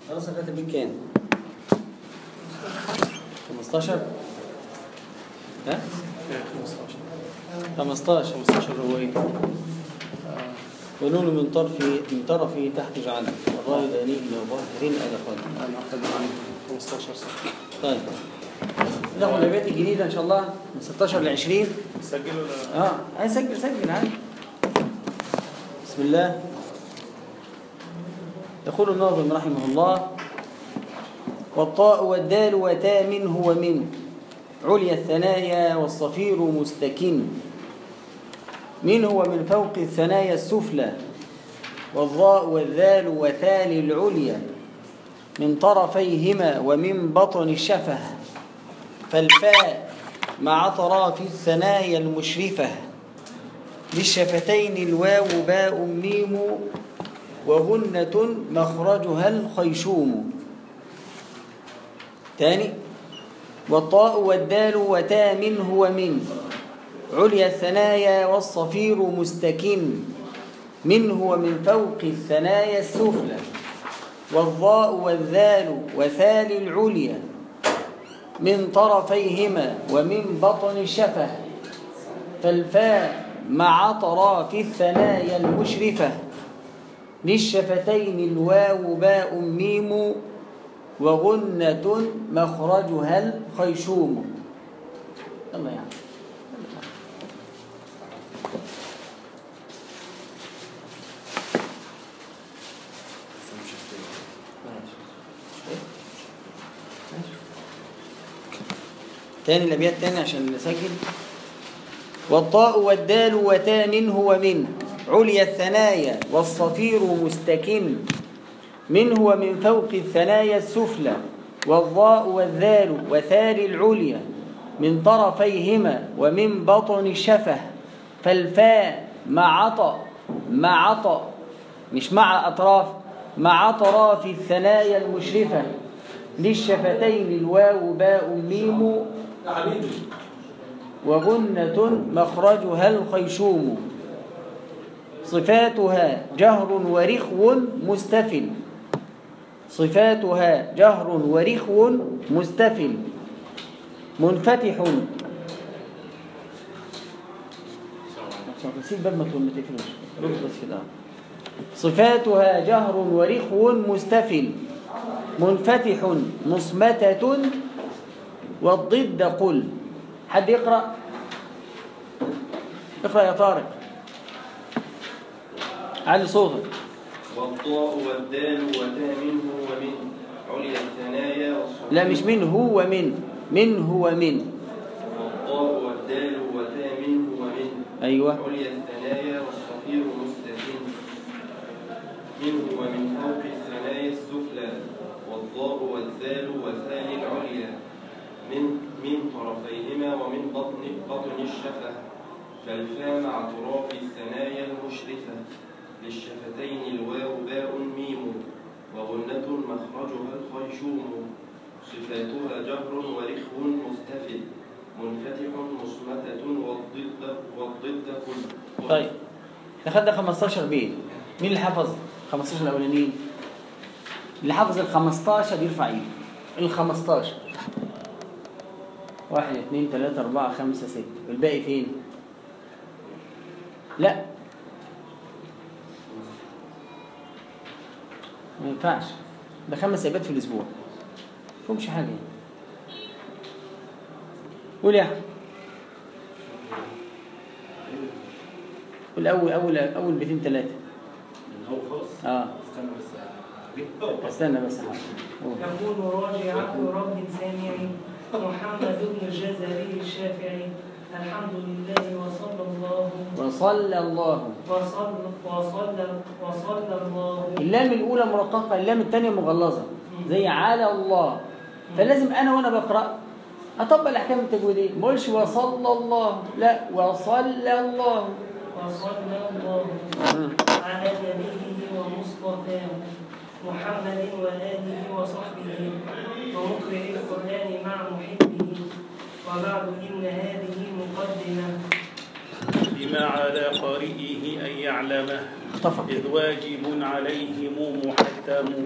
دراسة كاتب بيك كام؟ 15 ها؟ 15 15 هو ايه؟ ونون من طرف من طرفه تحت جعله والراي داني وظاهرين ادخل انا اخذ عن 15 سنه طيب ناخد الابيات الجديده ان شاء الله من 16 ل 20 سجل ولا اه عايز سجل سجل عادي بسم الله يقول الناظم رحمه الله والطاء والدال وتا منه ومن عليا الثنايا والصفير مستكن منه ومن فوق الثنايا السفلى والضاء والذال وثال العليا من طرفيهما ومن بطن الشفه فالفاء مع طراف الثنايا المشرفة للشفتين الواو باء ميم وغنة مخرجها الخيشوم تاني والطاء والدال وتا منه ومن عليا الثنايا والصفير مستكن منه ومن فوق الثنايا السفلى والضاء والذال وثال العليا من طرفيهما ومن بطن الشفة فالفاء مع طراف الثنايا المشرفة للشفتين الواو باء ميم وغنة مخرجها الخيشوم يلا يعني تاني الابيات تاني عشان نسجل والطاء والدال وتا منه ومن عليا الثنايا والصفير مستكن منه ومن فوق الثنايا السفلى والضاء والذال وثال العليا من طرفيهما ومن بطن الشفه فالفاء مع طأ مع طأ مش مع أطراف مع طراف الثنايا المشرفة للشفتين الواو باء ميم وغنة مخرجها الخيشوم صفاتها جهر ورخو مستفل صفاتها جهر ورخو مستفل منفتح نسيب باب ما تقول ما تقفلوش رد بس كده صفاتها جهر ورخو مستفل منفتح مصمتة والضد قل حد يقرأ اقرأ يا طارق علي صوتك والطاء والدال وتا منه ومن عليا الثنايا والصفير لا مش من هو من من هو من والطاء والدال وتا منه ومن أيوة عليا الثنايا والصفير مستتم منه ومن فوق الثنايا السفلى والضاء والذال وثال العليا من من طرفيهما ومن بطن بطن الشفة فالفاء مع طراف الثنايا المشرفة للشفتين الواو باء ميم وغنة مخرجها الخيشوم صفاتها جهر ورخو مستفل منفتح مصمتة والضد والضد كل طيب احنا خدنا 15 بيت مين اللي حفظ 15 الاولانيين اللي حفظ ال 15 يرفع ايده ال 15 واحد اثنين ثلاثة أربعة خمسة ستة والباقي فين؟ لا ما ينفعش ده خمس ايات في الأسبوع مفهمش حاجة يعني. قول يا أحمد قول أول أول أول بيتين ثلاثة هو خلاص اه استنى بس استنى بس يا حاج قول. يقول راجع عفو رب سامعي محمد بن الجزري الشافعي الحمد لله وصلى الله وصلى الله وصلى وصلى وصلى الله اللام الأولى مرققة اللام الثانية مغلظة زي على الله فلازم أنا وأنا بقرأ أطبق الأحكام التجويدية ما أقولش وصلى الله لا وصلى الله وصلى الله على نبيه ومصطفاه محمد وآله وصحبه ومقرئ القرآن مع محبه وبعد إن هذه مقدمة بما على قارئه أن يعلمه اتفق إذ واجب عليهم محتم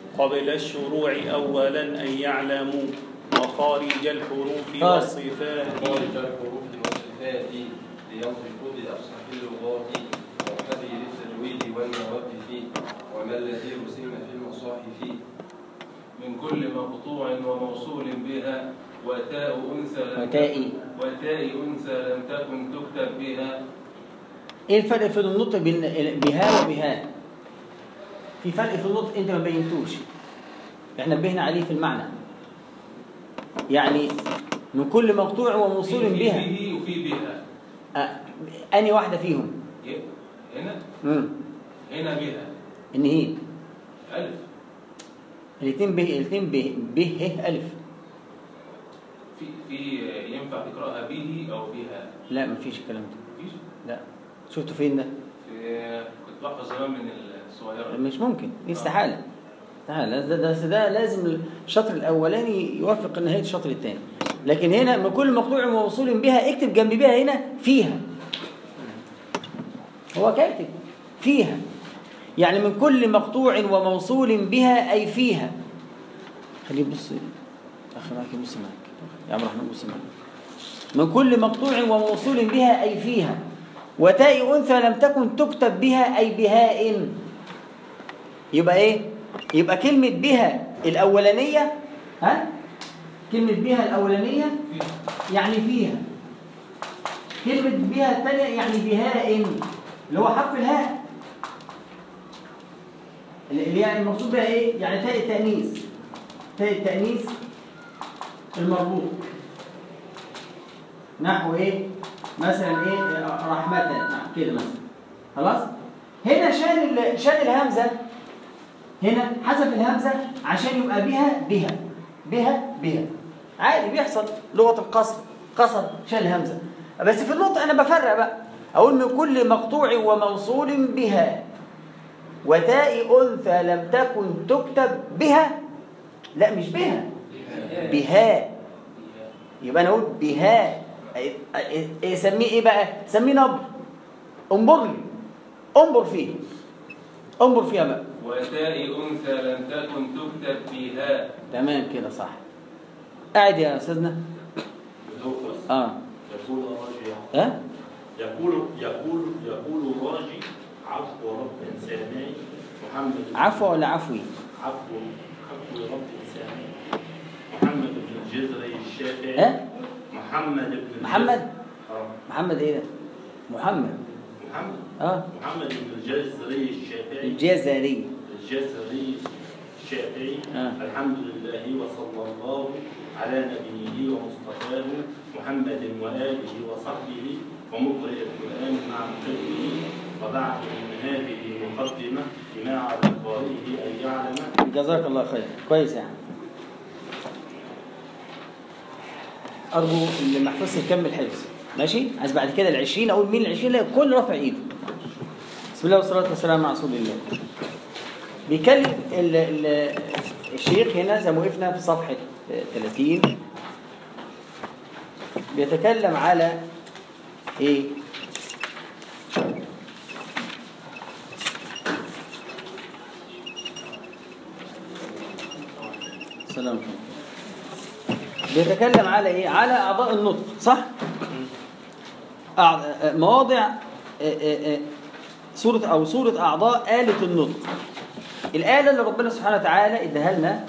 قبل الشروع أولا أن يعلموا مخارج الحروف قال. والصفات خارج الحروف والصفات لينطقوا بأفصح اللغات وحذر التجويد والنواب فيه وما الذي رسم في المصاحف من كل مقطوع وموصول بها وتاء أنثى لم وتاء. وتاء أنثى لم تكن تكتب بها ايه الفرق في النطق بين بها وبها في فرق في النطق انت ما بينتوش احنا نبهنا عليه في المعنى يعني من كل مقطوع وموصول في- في بها به وفي بها أه اني واحده فيهم ي- هنا امم هنا بها النهيد ألف الاثنين به الاثنين به به ه الف في في ينفع تقرأها به أو بها لا مفيش الكلام ده مفيش لا شفته فين ده في كنت بحفظ زمان من الصغيرة مش ممكن دي استحاله استحاله ده, ده, ده لازم الشطر الاولاني يوافق نهايه الشطر الثاني لكن هنا من كل مقطوع وموصول بها اكتب جنب بها هنا فيها هو كاتب فيها يعني من كل مقطوع وموصول بها اي فيها خليه يبص اخي معاك يبص معاك يا عم الرحمن بص معاك من كل مقطوع وموصول بها أي فيها وتاء أنثى لم تكن تكتب بها أي بهاء يبقى إيه؟ يبقى كلمة بها الأولانية ها؟ كلمة بها الأولانية يعني فيها كلمة بها الثانية يعني بهاء اللي هو حرف الهاء اللي يعني المقصود بها إيه؟ يعني تاء التأنيث تاء التأنيث المربوط نحو ايه مثلا ايه رحمة نعم كده مثلا خلاص هنا شال ال- شال الهمزة هنا حذف الهمزة عشان يبقى بها بها بها بها عادي بيحصل لغة القصر قصر شال الهمزة بس في النطق انا بفرق بقى اقول من كل مقطوع وموصول بها وتاء انثى لم تكن تكتب بها لا مش بها بها يبقى انا اقول بها إيه- إيه- إيه سميه ايه بقى سميه نبر انظر لي انظر فيه انظر فيها بقى وتاء أنثى لم تكن تكتب بها تمام كده صح قاعد يا استاذنا اه يقول الراجي ها يقول يقول يقول الراجي عفو رب سامعي محمد عفو ولا عفوي عفو عفو رب سامعي محمد بن الجزري الشافعي ها محمد بن محمد؟ الجزري- آه. محمد ايه ده محمد محمد اه محمد بن الجزري الشافعي الجزري الجزري الشافعي آه. الحمد لله وصلى الله على نبيه ومصطفاه محمد وآله وصحبه ومقرئ القرآن مع مكتبه وبعد من هذه المقدمة بما على قارئه أن يعلم جزاك الله خير كويس يعني ارجو اللي ما حفظش يكمل حفظ ماشي عايز بعد كده ال20 اقول مين ال20 لا كل رافع ايده بسم الله والصلاه والسلام على رسول الله بيكلم ال ال الشيخ هنا زي ما وقفنا في صفحه 30 بيتكلم على ايه سلام عليكم. بيتكلم على ايه على اعضاء النطق صح أع- مواضع آه، آه، آه، صورة أو صورة أعضاء آلة النطق الآلة اللي ربنا سبحانه وتعالى اداها لنا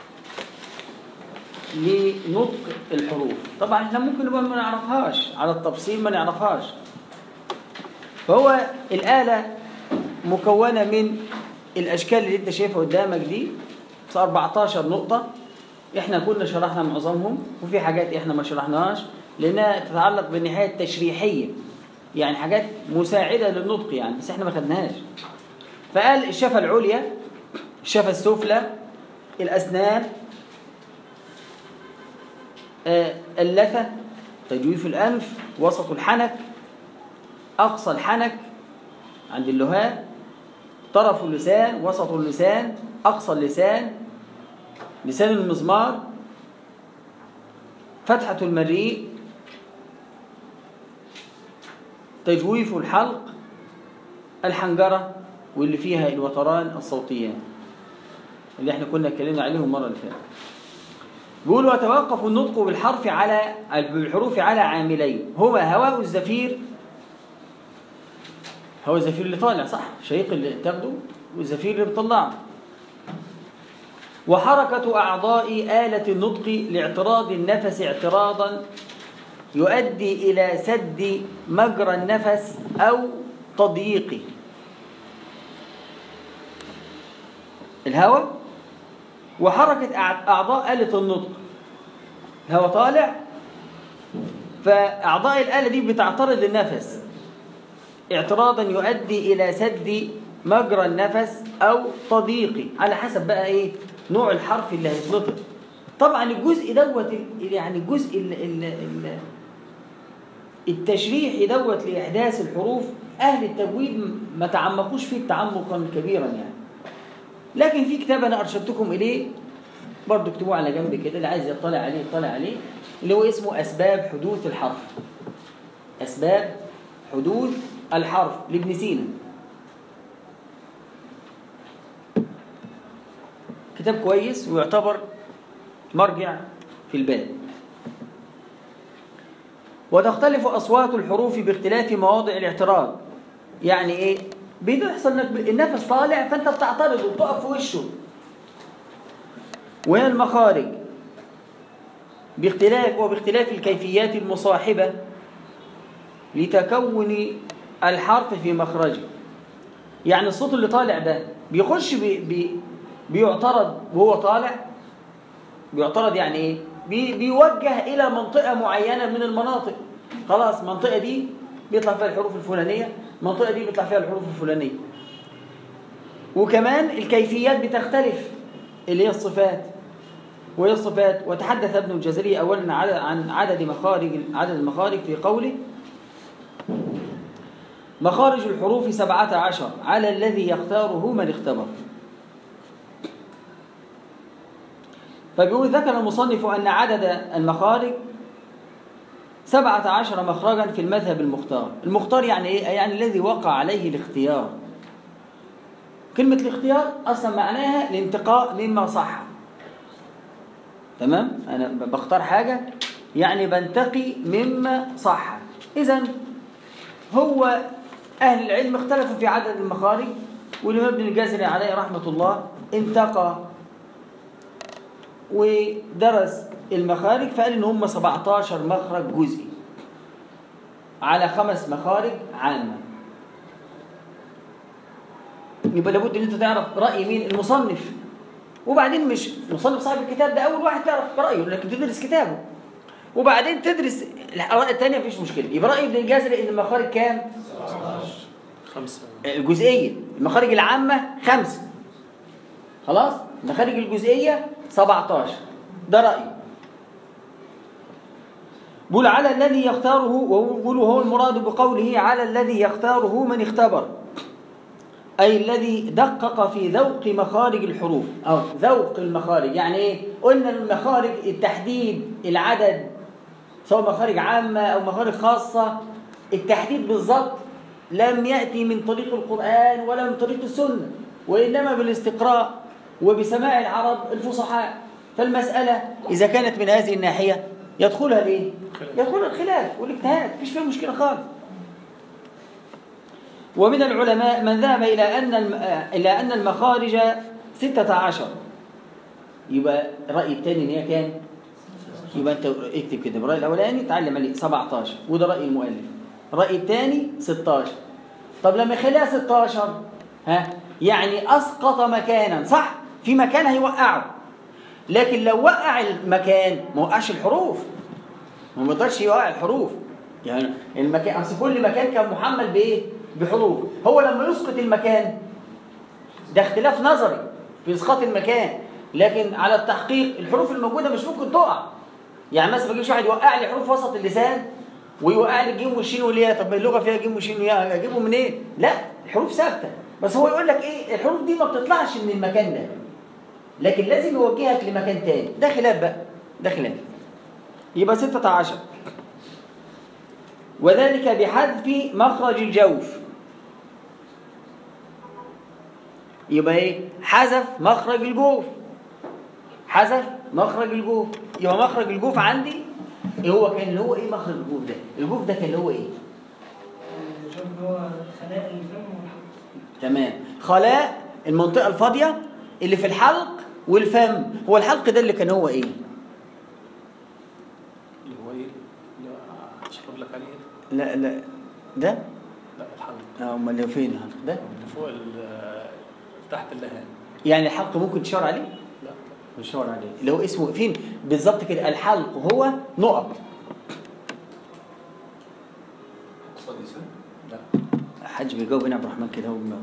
لنطق الحروف طبعا احنا ممكن نبقى ما نعرفهاش على التفصيل ما نعرفهاش فهو الآلة مكونة من الأشكال اللي انت شايفها قدامك دي 14 نقطة احنا كنا شرحنا معظمهم وفي حاجات احنا ما شرحناهاش لانها تتعلق بالنهاية التشريحية يعني حاجات مساعدة للنطق يعني بس احنا ما خدناهاش فقال الشفة العليا الشفة السفلى الأسنان آه، اللثة تجويف الأنف وسط الحنك أقصى الحنك عند اللهاء طرف اللسان وسط اللسان أقصى اللسان لسان المزمار فتحة المريء تجويف الحلق الحنجرة واللي فيها الوتران الصوتيان اللي احنا كنا اتكلمنا عليهم المره اللي فاتت بيقول وتوقف النطق بالحرف على بالحروف على عاملين هما هواء الزفير هو الزفير اللي طالع صح شهيق اللي تاخده والزفير اللي بتطلعه وحركة أعضاء آلة النطق لاعتراض النفس اعتراضا يؤدي إلى سد مجرى النفس أو تضييقه الهواء وحركة أع- أعضاء آلة النطق الهواء طالع فأعضاء الآلة دي بتعترض النفس اعتراضا يؤدي إلى سد مجرى النفس أو تضييقه على حسب بقى إيه نوع الحرف اللي هيتنطق طبعا الجزء دوت ال- يعني الجزء ال ال ال التشريحي دوت لإحداث الحروف أهل التجويد م- ما تعمقوش فيه تعمقا كبيرا يعني لكن في كتاب أنا أرشدتكم إليه برضه اكتبوه على جنب كده اللي عايز يطلع عليه يطلع عليه اللي هو اسمه أسباب حدوث الحرف أسباب حدوث الحرف لابن سينا كتاب كويس ويعتبر مرجع في الباب وتختلف أصوات الحروف باختلاف مواضع الاعتراض يعني إيه؟ بيحصل إنك ب- النفس طالع فأنت بتعترض وبتقف في وشه وهي المخارج باختلاف وباختلاف الكيفيات المصاحبة لتكون الحرف في مخرجه يعني الصوت اللي طالع ده بيخش بي بي بيعترض وهو طالع بيعترض يعني ايه بي بيوجه الى منطقه معينه من المناطق خلاص المنطقه دي بيطلع فيها الحروف الفلانيه المنطقه دي بيطلع فيها الحروف الفلانيه وكمان الكيفيات بتختلف اللي هي الصفات وهي الصفات وتحدث ابن الجزري اولا عن- عن عدد مخارج عدد المخارج في قوله مخارج الحروف سبعة عشر على الذي يختاره من اختبر فبيقول ذكر المصنف أن عدد المخارج سبعة عشر مخرجا في المذهب المختار المختار يعني إيه؟ يعني الذي وقع عليه الاختيار كلمة الاختيار أصلا معناها الانتقاء مما صح تمام أنا ب- بختار حاجة يعني بنتقي مما صح إذا هو أهل العلم اختلفوا في عدد المخارج والإمام ابن الجزري عليه رحمة الله انتقى ودرس المخارج فقال إن هم 17 مخرج جزئي على خمس مخارج عامة يبقى لابد ان انت تعرف راي مين المصنف وبعدين مش مصنف صاحب الكتاب ده اول واحد تعرف رايه لكن تدرس كتابه وبعدين تدرس الاراء الثانيه مفيش مشكله يبقى راي ابن الجزري ان المخارج كام خمسة الجزئيه المخارج العامه خمسه خلاص المخارج الجزئيه 17 ده رايي بقول على الذي يختاره وبقول هو المراد بقوله على الذي يختاره من اختبر أي الذي دقق في ذوق مخارج الحروف أو ذوق المخارج يعني إيه؟ قلنا المخارج التحديد العدد سواء مخارج عامة أو مخارج خاصة التحديد بالضبط لم يأتي من طريق القرآن ولا من طريق السنة وإنما بالاستقراء وبسماع العرب الفصحاء فالمسألة إذا كانت من هذه الناحية يدخلها الإيه؟ يدخلها الخلاف والاجتهاد مفيش فيها مشكلة خالص ومن العلماء من ذهب إلى أن الم- آه، إلى أن المخارج ستة عشر يبقى الرأي الثاني إن هي كام؟ يبقى أنت اكتب كده الرأي الأولاني تعلم عليه 17 وده رأي المؤلف الرأي الثاني 16 طب لما يخليها 16 ها يعني أسقط مكانا صح؟ في مكان هيوقعه لكن لو وقع المكان ما وقعش الحروف ما ما يقدرش يوقع الحروف يعني المكان اصل كل مكان كان محمل بايه؟ بحروف هو لما يسقط المكان ده اختلاف نظري في اسقاط المكان لكن على التحقيق الحروف الموجوده مش ممكن تقع يعني مثلا ما يجيش واحد يوقع لي حروف وسط اللسان ويوقع لي الجيم والشين والياء طب ما اللغه فيها جيم وشين وياء اجيبهم منين؟ لا الحروف ثابته بس هو يقول لك ايه الحروف دي ما بتطلعش من المكان ده لكن لازم يوجهك لمكان تاني ده خلاف بقى ده خلاف يبقى 16 وذلك بحذف مخرج الجوف يبقى ايه حذف مخرج الجوف حذف مخرج الجوف يبقى مخرج الجوف عندي إيه هو كان اللي هو ايه مخرج الجوف ده الجوف ده كان اللي هو ايه شوف اللي هو خلاء الفم والحلق تمام خلاء المنطقة الفاضية اللي في الحلق والفم هو الحلق ده اللي كان هو ايه اللي هو ايه؟ لا اشرب لك عليه لا لا ده لا الحمد اه امال اللي فين الحلق ده اللي فوق ال- تحت اللهان يعني الحلق ممكن تشاور عليه لا مش شاور عليه اللي هو اسمه فين بالظبط كده الحلق هو نقط أقصى اللسان لا حاج بيجاوب هنا عبد الرحمن كده هو بم-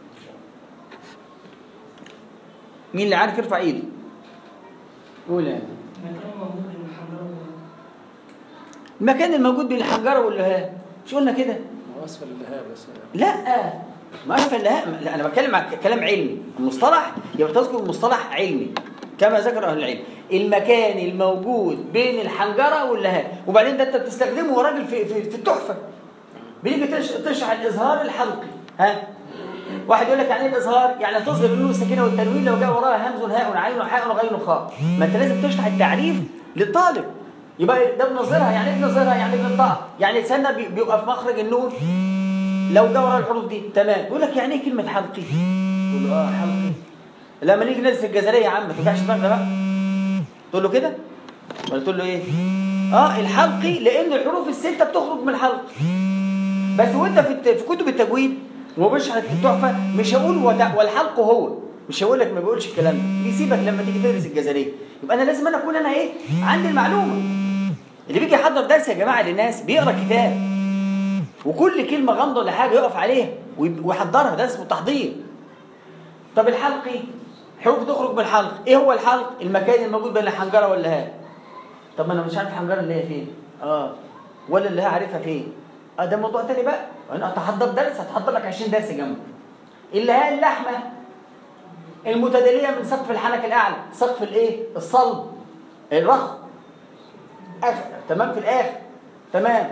مين اللي عارف يرفع ايده قول يا مكان موجود بين الحمراء وال- المكان الموجود بين الحنجره واللهاب مش قلنا كده هو اسفل اللهاب بس لا ما أعرف اللهاب لا انا بتكلم عن كلام علمي المصطلح يبقى تذكر مصطلح علمي كما ذكر اهل العلم المكان الموجود بين الحنجره واللهاب وبعدين ده انت بتستخدمه يا راجل في في, في التحفه بيجي تش- تشرح الاظهار الحلقي ها واحد يقول لك يعني ايه الاظهار يعني تظهر النون الساكنه والتنوين لو جاء وراها همز هاء عين حاء غين خاء ما انت لازم تشرح التعريف للطالب يبقى ده بنظرها يعني ايه بنظرها يعني ايه بنطقها يعني لساننا بي- بيبقى في مخرج النون لو جاء وراها الحروف دي تمام يقول لك يعني ايه كلمه حلقي تقول له اه حلقي لما نيجي ندرس الجزريه يا عم ما توجعش دماغنا بقى تقول له كده ولا تقول له ايه اه الحلقي لان الحروف السته بتخرج من الحلق بس وانت في الت- في كتب التجويد وبشرح التحفه مش هقول وت- والحلق هو مش هقول لك ما بيقولش الكلام ده بيسيبك لما تيجي تدرس الجزريه يبقى انا لازم انا اكون انا ايه عندي المعلومه اللي بيجي يحضر درس يا جماعه للناس بيقرا كتاب وكل كلمه غامضه ولا حاجه يقف عليها ويب- ويحضرها ده اسمه تحضير طب الحلقي حروف تخرج من الحلق ايه هو الحلق المكان الموجود بين الحنجره واللهاب طب ما انا مش عارف الحنجره اللي هي فين اه ولا اللي هي عارفها فين اه ده موضوع تاني بقى انا هتحضر درس هتحضر لك 20 درس جنبه اللي هي اللحمه المتدليه من سقف الحنك الاعلى سقف الايه الصلب الرخو اخر تمام في الاخر تمام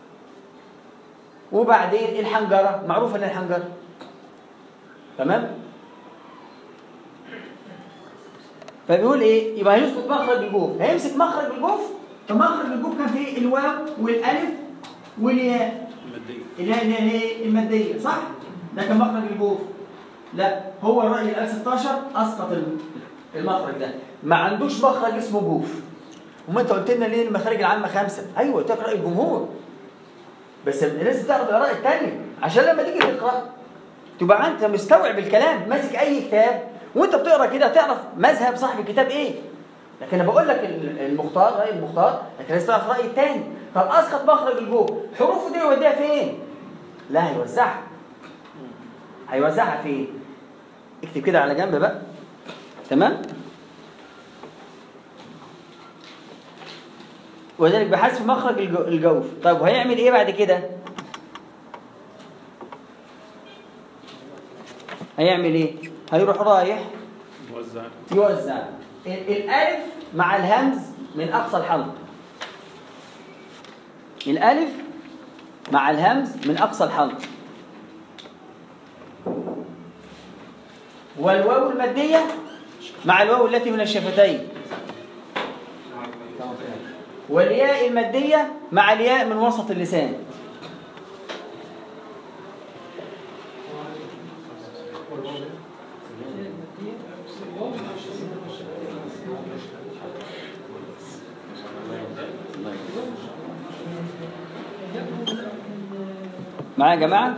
وبعدين الحنجره معروفه ان الحنجره تمام فبيقول ايه يبقى هيسقط مخرج الجوف هيمسك مخرج الجوف فمخرج الجوف كان فيه الواو والالف والياء المادية اللي هي اللي هي إيه؟ الماديه صح ده كان مخرج الجوف لا هو الراي ال 16 اسقط الم- المخرج ده ما عندوش مخرج اسمه جوف وما انت قلت لنا ليه المخارج العامه خمسه ايوه تقرا الجمهور بس لازم تعرف الاراء الثانيه عشان لما تيجي تقرا تبقى انت مستوعب الكلام ماسك اي كتاب وانت بتقرا كده تعرف مذهب صاحب الكتاب ايه لكن انا بقول لك ال- المختار راي المختار لكن لازم تعرف راي الثاني طب اسقط مخرج الجو حروفه دي يوديها فين لا هيوزعها هيوزعها فين اكتب كده على جنب بقى تمام وذلك بحذف مخرج الجو- الجوف طيب وهيعمل ايه بعد كده هيعمل ايه هيروح رايح موزع يوزع ال- الالف مع الهمز من اقصى الحلق الالف مع الهمز من اقصى الحلق والواو الماديه مع الواو التي من الشفتين والياء الماديه مع الياء من وسط اللسان معايا يا جماعه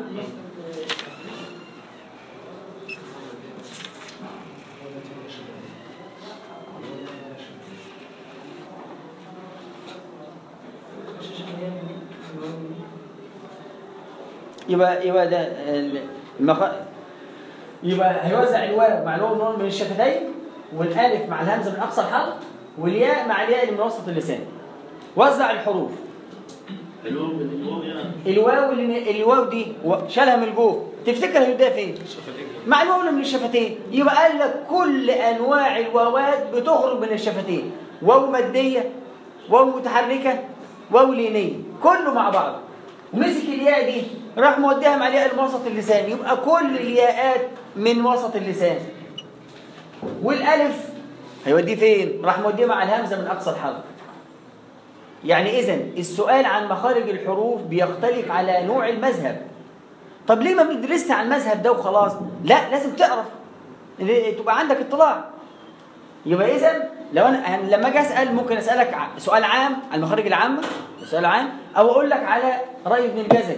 يبقى يبقى ده ال- المخ... يبقى هيوزع الواو مع الواو والنون من الشفتين والالف مع الهمزه من اقصى الحلق والياء مع الياء اللي من وسط اللسان وزع الحروف الواو الواو يعني الواو اللي من الواو دي و- شالها من الجوف تفتكر هيوديها فين؟ مع الواو اللي من الشفتين يبقى قال لك كل انواع الواوات بتخرج من الشفتين واو ماديه واو متحركه واو لينيه كله مع بعض ومسك الياء دي راح موديها مع الياء اللي من وسط اللسان يبقى كل الياءات من وسط اللسان والالف هيوديه فين راح موديه مع الهمزه من اقصى الحلقه يعني اذا السؤال عن مخارج الحروف بيختلف على نوع المذهب طب ليه ما بندرسش عن المذهب ده وخلاص لا لازم تعرف تبقى عندك اطلاع يبقى اذا لو انا يعني لما اجي اسال ممكن اسالك ع- سؤال عام عن المخارج العامه سؤال عام او اقول لك على راي ابن الجزري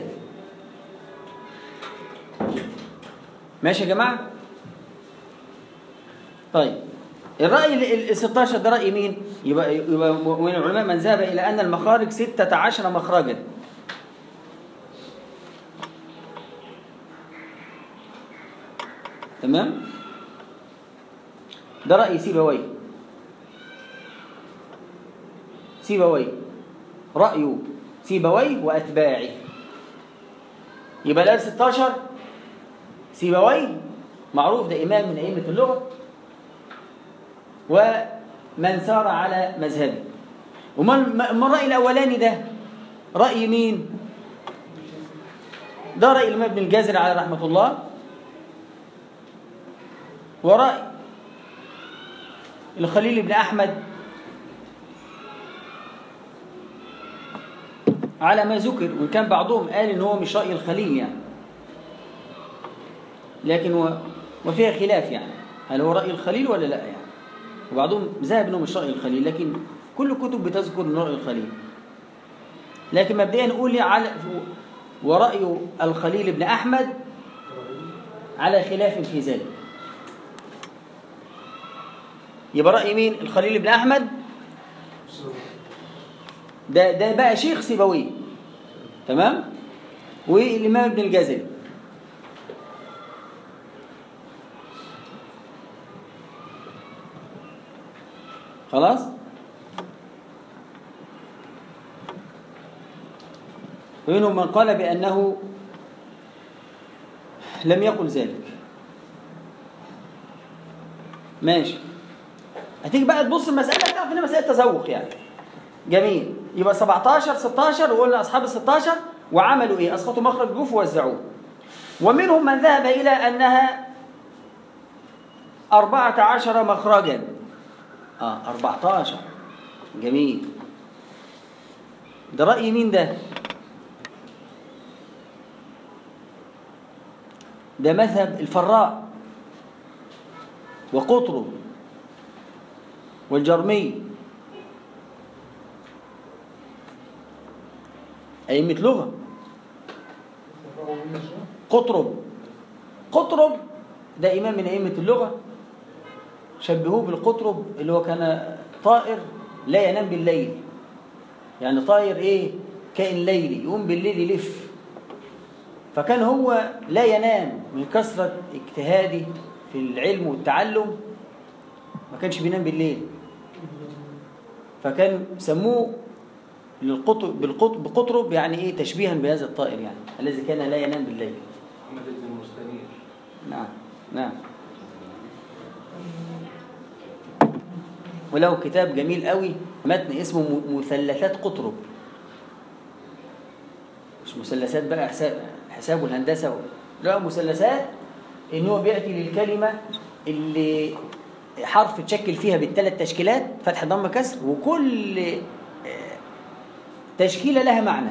ماشي يا جماعه طيب الرأي ال- ال 16 ده رأي مين؟ يبقى يبقى من العلماء من ذهب إلى أن المخارج 16 مخرجا. تمام؟ ده رأي سيبوي. سيبوي. رأي سيبوي وأتباعه. يبقى الآن 16 سيبوي معروف ده إمام من أئمة اللغة ومن سار على مذهبه وما ما الرأي الأولاني ده رأي مين ده رأي الإمام ابن الجازري على رحمة الله ورأي الخليل بن أحمد على ما ذكر وإن كان بعضهم قال إن هو مش رأي الخليل يعني لكن و... وفيها خلاف يعني هل هو رأي الخليل ولا لا يعني وبعضهم ذهب انه مش رأي الخليل لكن كل الكتب بتذكر انه رأي الخليل لكن مبدئيا نقول على ورأي الخليل بن أحمد على خلاف في ذلك يبقى رأي مين الخليل بن أحمد ده ده بقى شيخ سيبوي تمام والإمام ابن الجزري خلاص ومنهم من قال بأنه لم يقل ذلك ماشي هتيجي بقى تبص المسألة تعرف انها مسألة تذوق يعني جميل يبقى 17 16 وقلنا أصحاب ال 16 وعملوا إيه؟ أسقطوا مخرج جوف ووزعوه ومنهم من ذهب إلى أنها 14 مخرجا اه 14 جميل ده رأي مين ده؟ ده مذهب الفراء وقطرب والجرمي أئمة لغة قطرب قطرب ده إمام من أئمة اللغة شبهوه بالقطرب اللي هو كان طائر لا ينام بالليل يعني طائر ايه كائن ليلي يقوم بالليل يلف فكان هو لا ينام من كثرة اجتهاده في العلم والتعلم ما كانش بينام بالليل فكان سموه للقطب بالقطب بقطرب يعني ايه تشبيها بهذا الطائر يعني الذي كان لا ينام بالليل محمد بن المستنير نعم نعم وله كتاب جميل قوي متن اسمه م- مثلثات قطرب مش مثلثات بقى حساب حساب والهندسه و... لا مثلثات ان هو بياتي للكلمه اللي حرف تشكل فيها بالثلاث تشكيلات فتح ضم كسر وكل آه، تشكيله لها معنى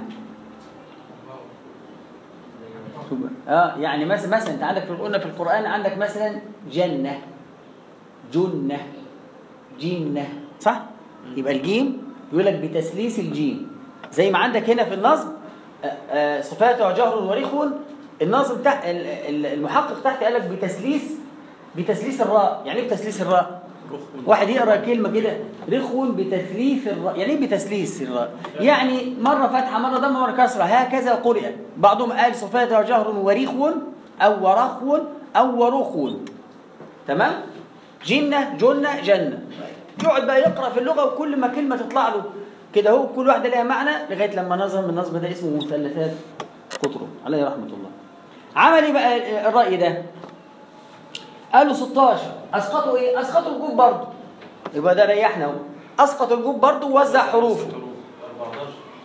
اه يعني مثلا مثلا انت عندك في قلنا في القران عندك مثلا جنه جنه جنه صح يبقى الجيم يقول لك بتسليس الجيم زي ما عندك هنا في النصب آه، آه، صفاته جهر وريخ الناظم تحت ال- ال- المحقق تحت قال لك بتسليس بتسليس الراء يعني ايه بتسليس الراء واحد يقرا كلمه كده رخو بتثليث الراء يعني ايه بتسليس الراء يعني مره فتحه مره ضمه مره كسره هكذا قرئ بعضهم قال صفاته جهر وريخ او ورخو او ورخو تمام جنة جنة جنة يقعد بقى يقرأ في اللغة وكل ما كلمة تطلع له كده هو كل واحدة لها معنى لغاية لما نظم النظم ده اسمه مثلثات قطرب عليه رحمة الله عمل ايه بقى الرأي ده قالوا 16 اسقطوا ايه اسقطوا الجوب برضه يبقى ده ريحنا اهو اسقط الجوب برضه ووزع حروفه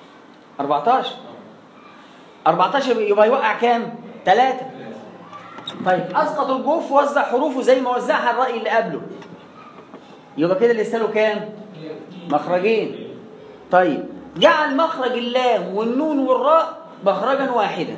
14 14 يبقى يوقع كام؟ ثلاثة طيب اسقط الجوف ووزع حروفه زي ما وزعها الراي اللي قبله يبقى كده لسه له كام مخرجين طيب جعل مخرج اللام والنون والراء مخرجا واحدا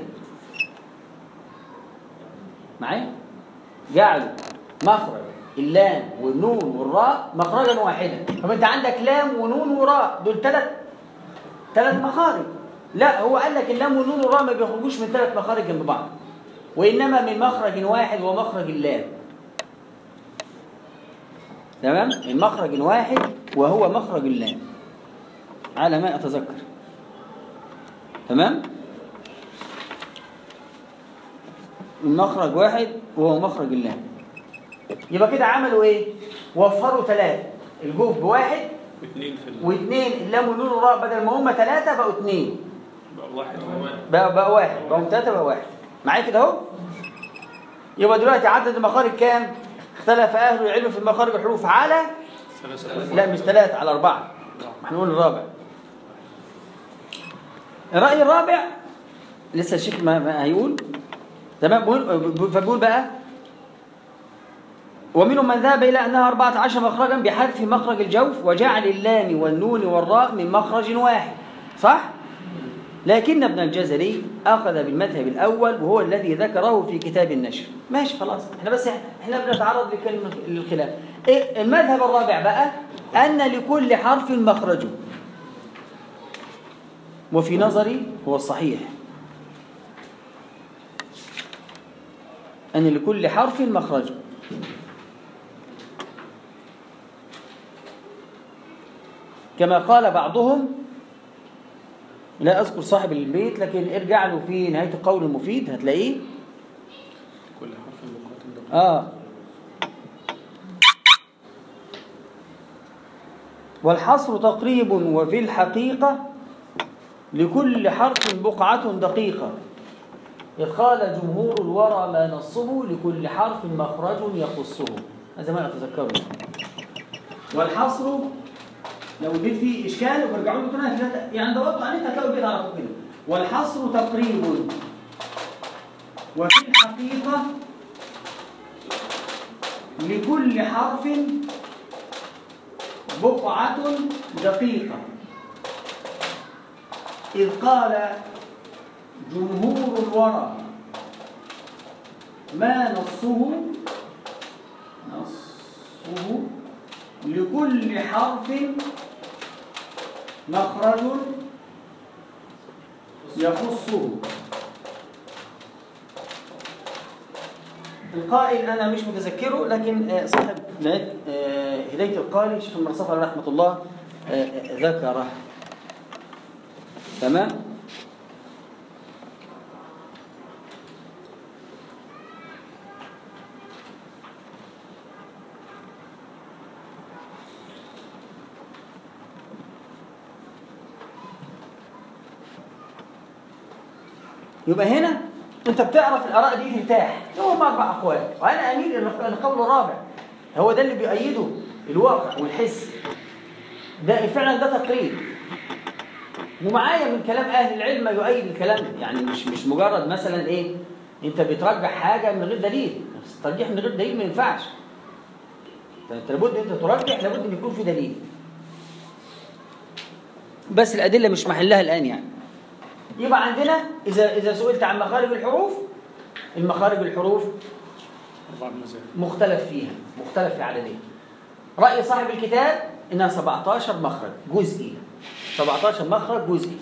معايا جعلوا مخرج اللام والنون والراء مخرجا واحدا طب انت عندك لام ونون وراء دول ثلاث ثلاث مخارج لا هو قال لك اللام والنون والراء ما بيخرجوش من ثلاث مخارج جنب بعض وانما من مخرج واحد ومخرج اللام تمام من مخرج واحد وهو مخرج اللام على ما اتذكر تمام من مخرج واحد وهو مخرج اللام يبقى كده عملوا ايه وفروا ثلاثه الجوف بواحد واثنين في ال- واثنين اللام والنون والراء بدل ما هم ثلاثه بقوا اثنين بقى واحد واحد بقى بقى واحد بقوا ثلاثه بقى واحد معايا كده اهو يبقى دلوقتي عدد المخارج كام اختلف اهل العلم في المخارج الحروف على ثلاثة لا مش ثلاثة على أربعة احنا نقول الرابع الرأي الرابع لسه الشيخ ما, ما هيقول تمام بيقول- فبيقول بقى ومنهم من ذهب إلى أنها 14 مخرجا بحذف مخرج الجوف وجعل اللام والنون والراء من مخرج واحد صح؟ لكن ابن الجزري أخذ بالمذهب الأول وهو الذي ذكره في كتاب النشر ماشي خلاص احنا بس احنا بنتعرض لكلمة للخلاف إيه المذهب الرابع بقى أن لكل حرف مخرج وفي نظري هو الصحيح أن لكل حرف مخرج كما قال بعضهم لا أذكر صاحب البيت لكن ارجع له في نهاية القول المفيد هتلاقيه كل حرف مقاتل ده آه والحصر تقريب وفي الحقيقة لكل حرف بقعة دقيقة إذ قال جمهور الورى ما نصه لكل حرف مخرج يخصه هذا ما أتذكره والحصر لو البيت فيه إشكال وبرجعوا له تاني هتلاقي- يعني دورتوا عليه هتلاقوا البيت على طول كده والحصر تقريب وفي الحقيقة لكل حرف بقعة دقيقة إذ قال جمهور الورى ما نصه نصه لكل حرف مخرج يخصه القائل انا مش متذكره لكن آه، صاحب نهاية، آه، هدايه القاري شيخ المرصفة عليه رحمه الله آه، آه، ذكره تمام يبقى هنا انت بتعرف الاراء دي ترتاح هم اربع اقوال وانا اميل الى القول الرابع هو ده اللي بيؤيده الواقع والحس ده فعلا ده تقرير ومعايا من كلام اهل العلم ما يؤيد الكلام ده. يعني مش مش مجرد مثلا ايه انت بترجح حاجه من غير دليل بس الترجيح من غير دليل ما ينفعش انت لابد انت ترجح لابد ان يكون في دليل بس الادله مش محلها الان يعني يبقى عندنا اذا اذا سئلت عن مخارج الحروف المخارج الحروف أربع مذاهب مختلف فيها مختلف في عددها رأي صاحب الكتاب إنها 17 مخرج جزئي 17 مخرج جزئي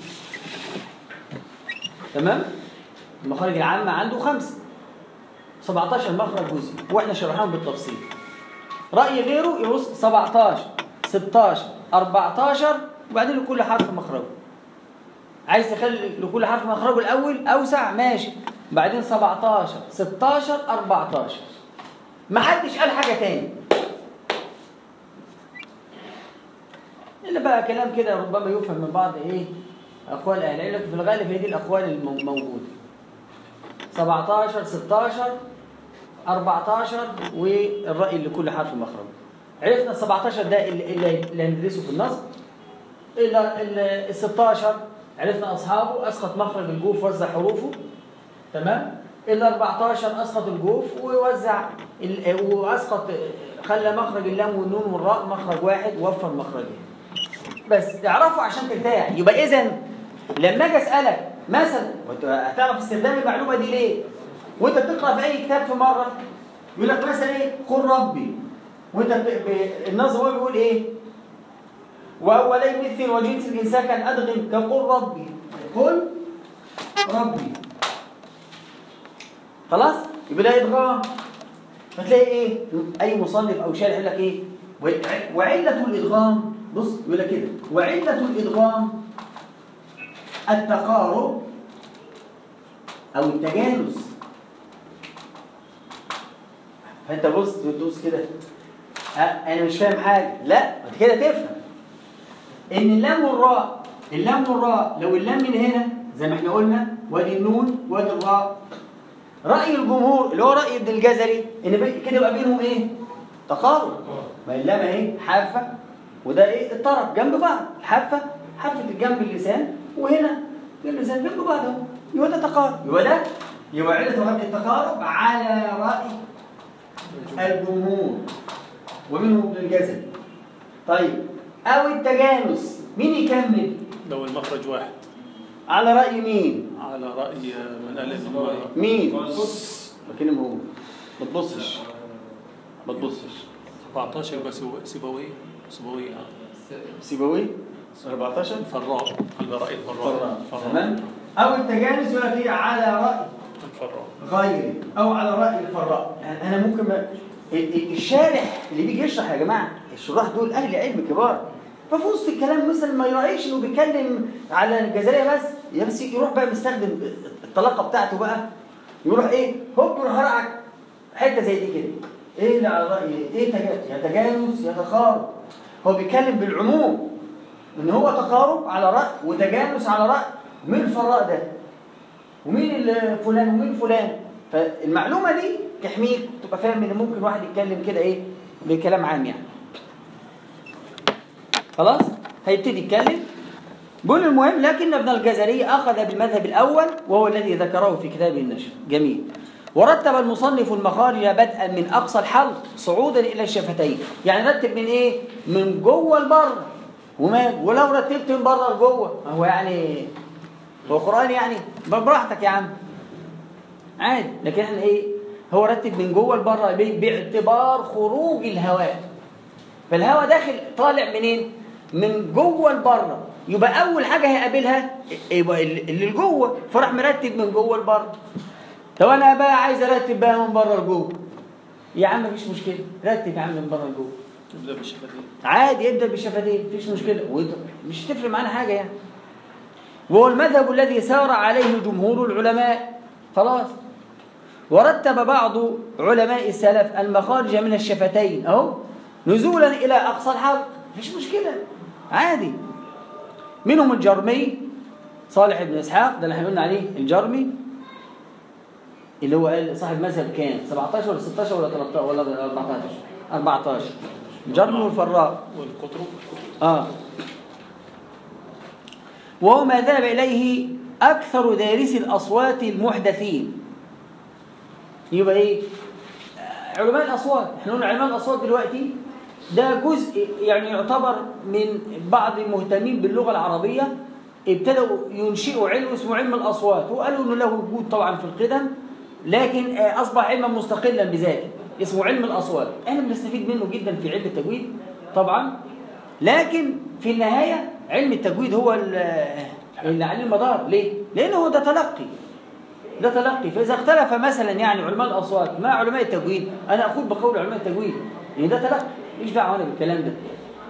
تمام المخارج العامة عنده خمسة 17 مخرج جزئي واحنا شرحناهم بالتفصيل رأي غيره يبص 17 16 14 وبعدين لكل حرف مخرجه عايز تخلي لكل حرف مخرجه الأول أوسع ماشي بعدين 17 16 14 ما حدش قال حاجة تاني إلا بقى كلام كده ربما يفهم من بعض إيه أقوال أهل العلم في الغالب هي دي الأقوال الموجودة 17 16 14 والرأي اللي كل حرف مخرج عرفنا ال 17 ده اللي, اللي اللي هندرسه في النصب إلا ال- ال 16 عرفنا أصحابه أسقط مخرج الجوف وزع حروفه تمام ال 14 اسقط الجوف ووزع ال- واسقط خلى مخرج اللام والنون والراء مخرج واحد ووفر مخرجين بس تعرفوا عشان ترتاح يبقى اذا لما اجي اسالك مثلا وانت هتعرف استخدام المعلومه دي ليه وانت بتقرا في اي كتاب في مره يقول لك مثلا ايه قل ربي وانت ب... ب... النظم هو بيقول ايه واولي مثل وجنس الانسان كان ادغم كقل ربي قل ربي خلاص يبقى ده ادغام فتلاقي ايه اي مصنف او شارح يقول لك ايه وع- وعله الادغام بص يقول لك كده وعله الادغام التقارب او التجانس فانت بص تدوس كده أه انا مش فاهم حاجه لا انت كده تفهم ان اللام والراء اللام والراء لو اللام من هنا زي ما احنا قلنا وادي النون وادي الراء راي الجمهور اللي هو راي ابن الجزري ان بي- كده يبقى بينهم ايه تقارب ما اللام اهي حافه وده ايه الطرف جنب بعض الحافه حافه الجنب اللسان وهنا جنب اللسان جنب بعض اهو يبقى ده تقارب يبقى ده يبقى عله التقارب على راي الجمهور ومنهم ابن الجزري طيب او التجانس مين يكمل لو المخرج واحد على راي مين على رأي من قال إن هو مين بكلم هو ما تبصش ما تبصش 14 يبقى سو- سيبوي سيبوي سيبوي 14 الفراء على رأي الفراء تمام او التجانس يقول لك ايه على راي الفراء غيري او على راي الفراء يعني انا ممكن ما ال- ال- الشارح اللي بيجي يشرح يا جماعه الشراح دول اهل علم كبار ففي وسط الكلام مثلا ما يراعيش انه بيتكلم على الجزائريه بس بس يروح بقى مستخدم الطلاقه بتاعته بقى يروح ايه هوب يروح رقعك حته زي دي كده ايه اللي على راي ايه تجا- يا تجانس يا تقارب هو بيتكلم بالعموم ان هو تقارب على راي وتجانس على راي مين الفراء ده ومين ال- فلان ومين فلان فالمعلومه دي تحميك تبقى فاهم ان ممكن واحد يتكلم كده ايه بكلام عام يعني خلاص هيبتدي يتكلم بيقول المهم لكن ابن الجزري اخذ بالمذهب الاول وهو الذي ذكره في كتابه النشر جميل ورتب المصنف المخارج بدءا من اقصى الحلق صعودا الى الشفتين يعني رتب من ايه من جوه لبره وما ولو رتبت من بره لجوه هو يعني هو قران يعني براحتك يا عم عادي لكن احنا ايه هو رتب من جوه لبره ب- باعتبار خروج الهواء فالهواء داخل طالع منين من جوه لبره يبقى اول حاجه هيقابلها يبقى اللي لجوه فراح مرتب من جوه لبره طب انا بقى عايز ارتب بقى من بره لجوه يا عم مفيش مشكله رتب يا عم من بره لجوه نبدأ بالشفتين عادي ابدا بالشفتين مفيش مشكله وانت مش تفرق معانا حاجه يعني وهو المذهب الذي سار عليه جمهور العلماء خلاص ورتب بعض علماء السلف المخارج من الشفتين اهو نزولا الى اقصى الحلق مفيش مشكله عادي منهم الجرمي صالح بن اسحاق ده اللي احنا قلنا عليه الجرمي اللي هو قال صاحب مذهب كام 17 ولا 16 ولا 13 ولا 14 14 الجرمي والفراء والقطر آه وهو ما ذهب إليه أكثر دارسي الأصوات المحدثين يبقى إيه؟ آه، علماء الأصوات إحنا قلنا علماء الأصوات دلوقتي ده جزء يعني يعتبر من بعض المهتمين باللغة العربية ابتدوا ينشئوا علم اسمه علم الأصوات وقالوا إنه له وجود طبعا في القدم لكن آه، أصبح علما مستقلا بذاته اسمه علم الأصوات احنا بنستفيد منه جدا في علم التجويد طبعا لكن في النهاية علم التجويد هو ال- اللي عليه المدار ليه؟ لأنه هو ده تلقي ده تلقي فإذا اختلف مثلا يعني علماء الأصوات مع علماء التجويد أنا أقول بقول علماء التجويد يعني ده تلقي إيش دعوة أنا بالكلام ده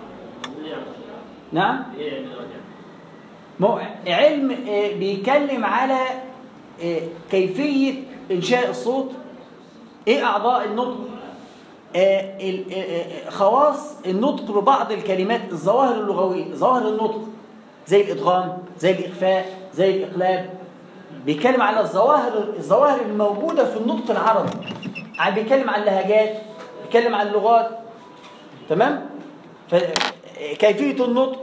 نعم ما هو علم آه، بيتكلم على آه، كيفية إنشاء الصوت إيه أعضاء النطق آه، ال- آه، آه، خواص النطق ببعض الكلمات الظواهر اللغوية ظواهر النطق زي الإدغام زي الإخفاء زي الإقلاب بيتكلم على الظواهر الظواهر الموجودة في النطق العربي ع- بيتكلم عن اللهجات بيتكلم عن اللغات تمام فكيفية النطق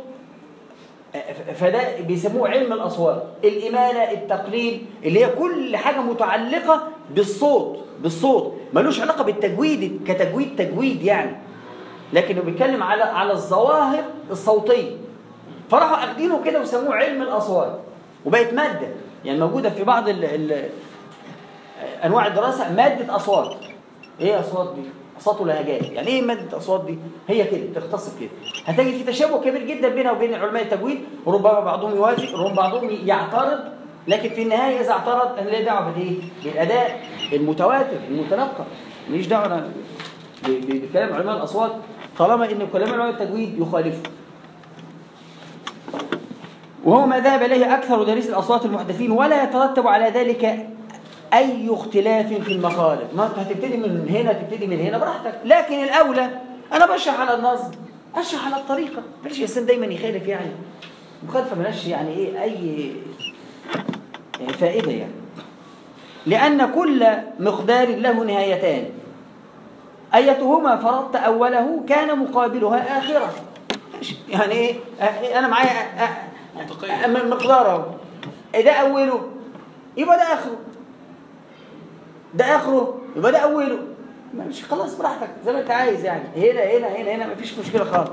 فده بيسموه علم الأصوات الإمالة التقليل اللي هي كل حاجة متعلقة بالصوت بالصوت ملوش علاقه بالتجويد كتجويد تجويد يعني لكنه بيتكلم على على الظواهر الصوتيه فراحوا اخدينه كده وسموه علم الاصوات وبقت ماده يعني موجوده في بعض ال ال انواع الدراسه ماده اصوات ايه اصوات دي اصوات ولهجات يعني ايه ماده اصوات دي هي كده تختصر كده هتجد في تشابه كبير جدا بينها وبين علماء التجويد وربما بعضهم يوافق وربما بعضهم يعترض لكن في النهايه اذا اعترض انا ليه دعوه بالايه بالاداء المتواتر المتنقل ماليش دعوه أنا ب- ب- بكلام علماء الاصوات طالما ان كلام علماء التجويد يخالفه وهو ما ذهب إليه أكثر دارس الأصوات المحدثين ولا يترتب على ذلك أي اختلاف في المخارج ما أنت هتبتدي من هنا تبتدي من هنا براحتك لكن الأولى أنا بشرح على النظم أشرح على الطريقة مش الإنسان دايما يخالف يعني مخالفة ملهاش يعني إيه أي يعني فائدة يعني لأن كل مقدار له نهايتان أيتهما فرضت أوله كان مقابلها آخرة يعني إيه أه، أنا معايا أه، أه، منطقية. أه، مقدار أهو ده أوله يبقى ده آخره ده آخره يبقى ده أوله مش خلاص براحتك زي ما أنت عايز يعني هنا هنا هنا هنا مفيش مشكلة خالص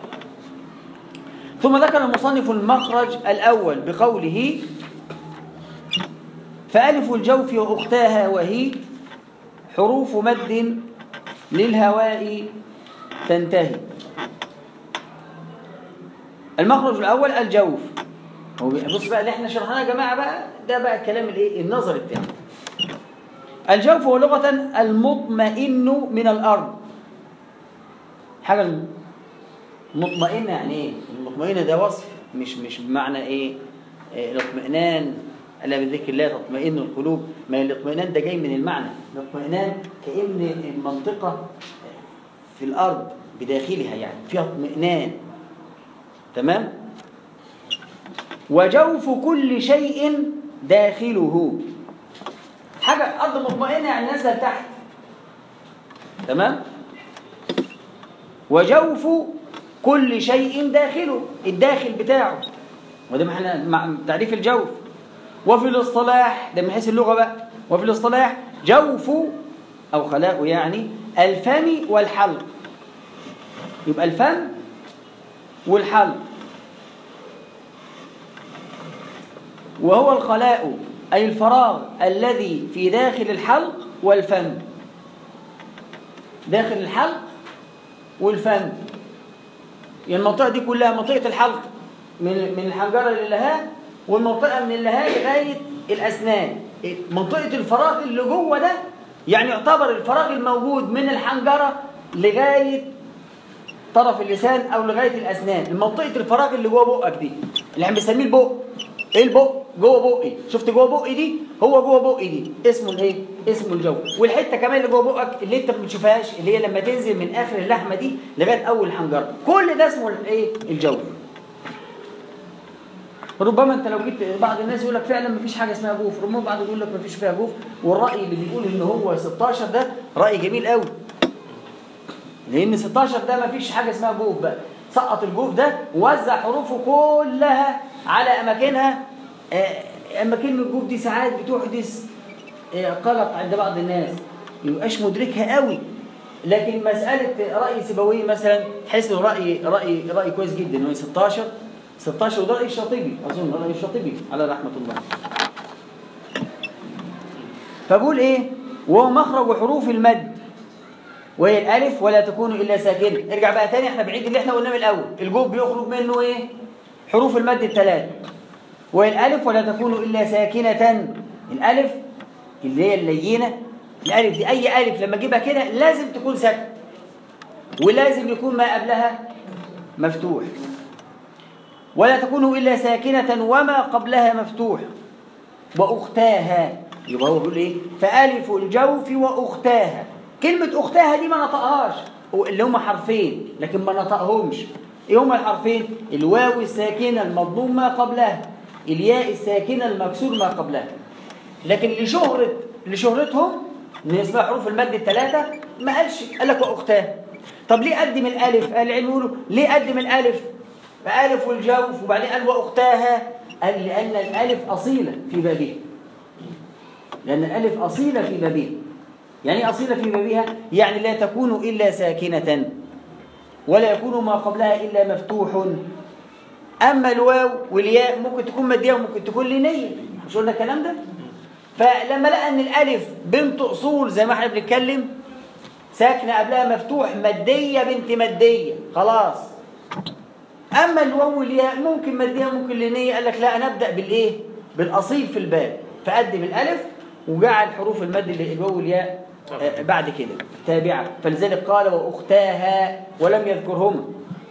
ثم ذكر المصنف المخرج الأول بقوله فألف الجوف وأختاها وهي حروف مد للهواء تنتهي المخرج الأول الجوف هو بص بقى اللي احنا شرحناه يا جماعة بقى ده بقى الكلام الايه النظري بتاعه الجوف هو لغة المطمئن من الأرض حاجة مطمئنة يعني ايه؟ المطمئنة ده وصف مش مش بمعنى ايه؟ إيه، الاطمئنان ألا بذكر الله تطمئن القلوب ما الاطمئنان ده جاي من المعنى الاطمئنان كأن المنطقة في الأرض بداخلها يعني فيها اطمئنان تمام وجوف كل شيء داخله حاجة أرض مطمئنة يعني نازلة تحت تمام وجوف كل شيء داخله الداخل بتاعه وده معنى مع تعريف الجوف وفي الاصطلاح ده من حيث اللغة بقى وفي الاصطلاح جوف أو خلاء يعني الفم والحلق يبقى الفم والحلق وهو الخلاء أي الفراغ الذي في داخل الحلق والفم داخل الحلق والفم يعني المنطقة دي كلها منطقة الحلق من من الحنجرة للهاء والمنطقة من اللهاء لغاية الأسنان منطقة الفراغ اللي جوه ده يعني يعتبر الفراغ الموجود من الحنجرة لغاية طرف اللسان أو لغاية الأسنان منطقة الفراغ اللي جوه بقك دي اللي احنا بنسميه البق ايه البق جوه بقي شفت جوه بقي دي هو جوه بقي دي اسمه الايه اسمه الجو والحته كمان اللي جوه بقك اللي انت ما بتشوفهاش اللي هي لما تنزل من اخر اللحمه دي لغايه اول الحنجره كل ده اسمه الايه الجو ربما انت لو جيت بعض الناس يقول لك فعلا ما فيش حاجه اسمها جوف ربما بعض يقول لك ما فيش فيها جوف والراي اللي بيقول ان هو 16 ده راي جميل قوي لان 16 ده ما فيش حاجه اسمها جوف بقى سقط الجوف ده ووزع حروفه كلها على اماكنها آه، اماكن الجوف دي ساعات بتحدث آه، قلق عند بعض الناس يبقاش مدركها قوي لكن مساله راي سيبويه مثلا تحس انه راي راي راي كويس جدا انه 16 16 وده راي الشاطبي اظن راي الشاطبي على رحمه الله فبقول ايه وهو مخرج حروف المد وهي الالف ولا تكون الا ساكنه ارجع بقى تاني احنا بعيد اللي احنا قلناه من الاول الجوف بيخرج منه ايه حروف المد الثلاث وهي الالف ولا تكون الا ساكنه الالف اللي هي اللينه الالف دي اي الف لما اجيبها كده لازم تكون ساكنه ولازم يكون ما قبلها مفتوح ولا تكون الا ساكنه وما قبلها مفتوح واختاها يبقى هو بيقول ايه فالف الجوف واختاها كلمه اختاها دي ما نطقهاش اللي هم حرفين لكن ما نطقهمش ايه هما الحرفين الواو الساكنه المضموم ما قبلها الياء الساكنه المكسور ما قبلها لكن لشهره لشهرتهم ان اسمها حروف المد الثلاثه ما قالش قال لك واختاه طب ليه قدم الالف قال العلم يقولوا ليه قدم الالف فالف والجوف وبعدين قال واختاها قال لان الالف اصيله في بابها لأن الألف أصيلة في بابها يعني إيه أصيلة في بابها يعني لا تكون إلا ساكنة ولا يكون ما قبلها إلا مفتوح أما الواو والياء ممكن تكون مادية وممكن تكون لينية مش قلنا الكلام ده فلما لقى ان الالف بنت اصول زي ما احنا بنتكلم ساكنه قبلها مفتوح ماديه بنت ماديه خلاص اما الواو والياء ممكن ماديه ممكن لينيه قال لك لا انا ابدا بالايه بالاصيل في الباب فقدم الالف وجعل حروف المد اللي الواو والياء آه، بعد كده تابعه فلذلك قال واختاها ولم يذكرهما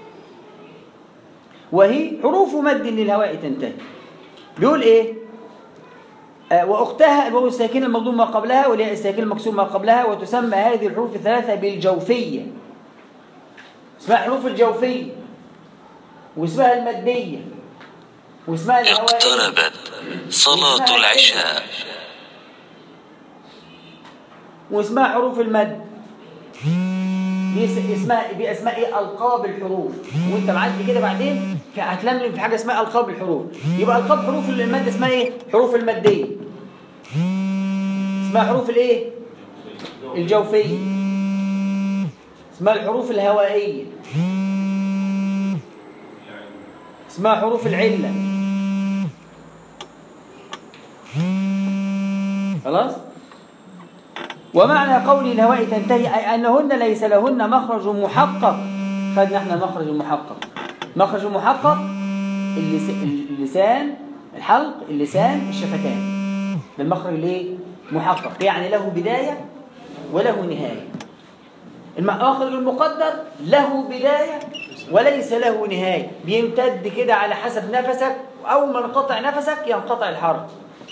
وهي حروف مد للهواء تنتهي بيقول ايه آه، واختها الواو الساكنه المضموم ما قبلها والياء الساكنه المكسور ما قبلها وتسمى هذه الحروف الثلاثه بالجوفيه اسمها حروف الجوفيه واسمها الماديه واسمها الهوائيه اقتربت صلاة العشاء واسمها حروف المد دي اس- اسمها دي اسمها ايه القاب الحروف وانت معدي كده بعدين في هتلملم في حاجه اسمها القاب الحروف يبقى القاب حروف المد اسمها ايه حروف الماديه اسمها حروف الايه الجوفيه اسمها الحروف الهوائيه اسمها حروف العله خلاص ومعنى قول الهواء تنتهي أي أنهن ليس لهن مخرج محقق خدنا احنا المخرج المحقق مخرج محقق اللس- اللسان الحلق اللسان الشفتان ده المخرج ليه محقق يعني له بداية وله نهاية المخرج المقدر له بداية وليس له نهاية بيمتد كده على حسب نفسك أول ما انقطع نفسك ينقطع الحرف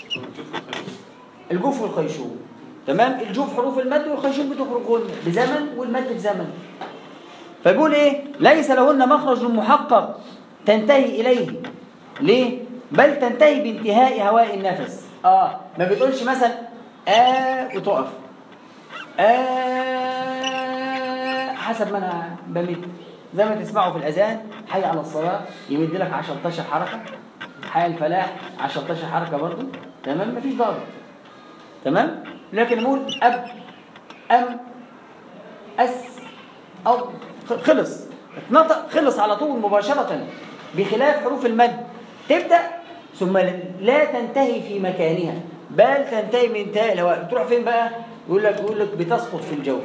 الجوف والخيشوم تمام الجوف حروف المد والخيشوم بتخرج غنة بزمن والمد بزمن فبيقول ايه ليس لهن مخرج محقق تنتهي اليه ليه بل تنتهي بانتهاء هواء النفس اه ما بتقولش مثلا آه وتقف آه حسب ما انا بمد زي ما تسمعوا في الاذان حي على الصلاه يمد لك 10 حركه حي الفلاح 10 حركه برضه تمام مفيش ضابط تمام لكن نقول اب ام اس او خلص اتنطق خلص على طول مباشره بخلاف حروف المد تبدا ثم لا تنتهي في مكانها بل تنتهي من انتهاء الهواء بتروح فين بقى يقول لك يقول لك بتسقط في الجو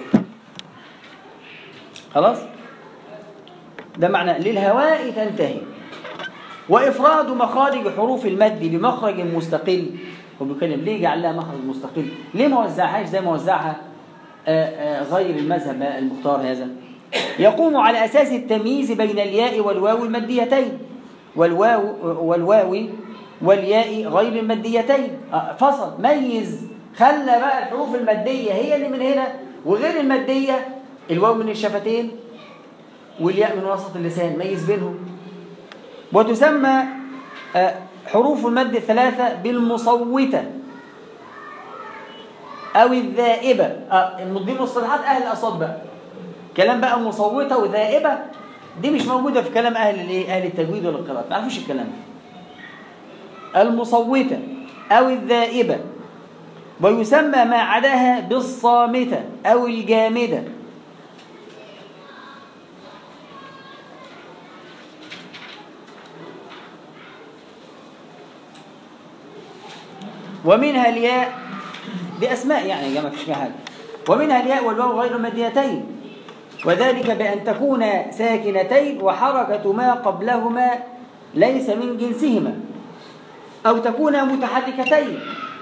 خلاص ده معنى للهواء تنتهي وإفراد مخارج حروف المد بمخرج مستقل هو بيتكلم ليه جعل لها مخرج مستقل ليه ما وزعهاش زي ما وزعها آه، آه، غير المذهب المختار هذا يقوم على أساس التمييز بين الياء والواو الماديتين والواو والواو والياء غير الماديتين آه، فصل ميز خلى بقى الحروف المادية هي اللي من هنا وغير المادية الواو من الشفتين والياء من وسط اللسان ميز بينهم وتسمى آه، حروف المد الثلاثة بالمصوتة أو الذائبة آه، دي مصطلحات أهل الأصوات بقى كلام بقى مصوتة وذائبة دي مش موجودة في كلام أهل الإيه؟ أهل التجويد ولا القراءة ما عرفوش الكلام ده المصوتة أو الذائبة ويسمى ما عداها بالصامتة أو الجامدة ومنها الياء دي أسماء يعني يا جماعة مفيش فيها حاجة ومنها الياء والواو غير ماديتين وذلك بأن تكون ساكنتين وحركة ما قبلهما ليس من جنسهما أو تكون متحركتين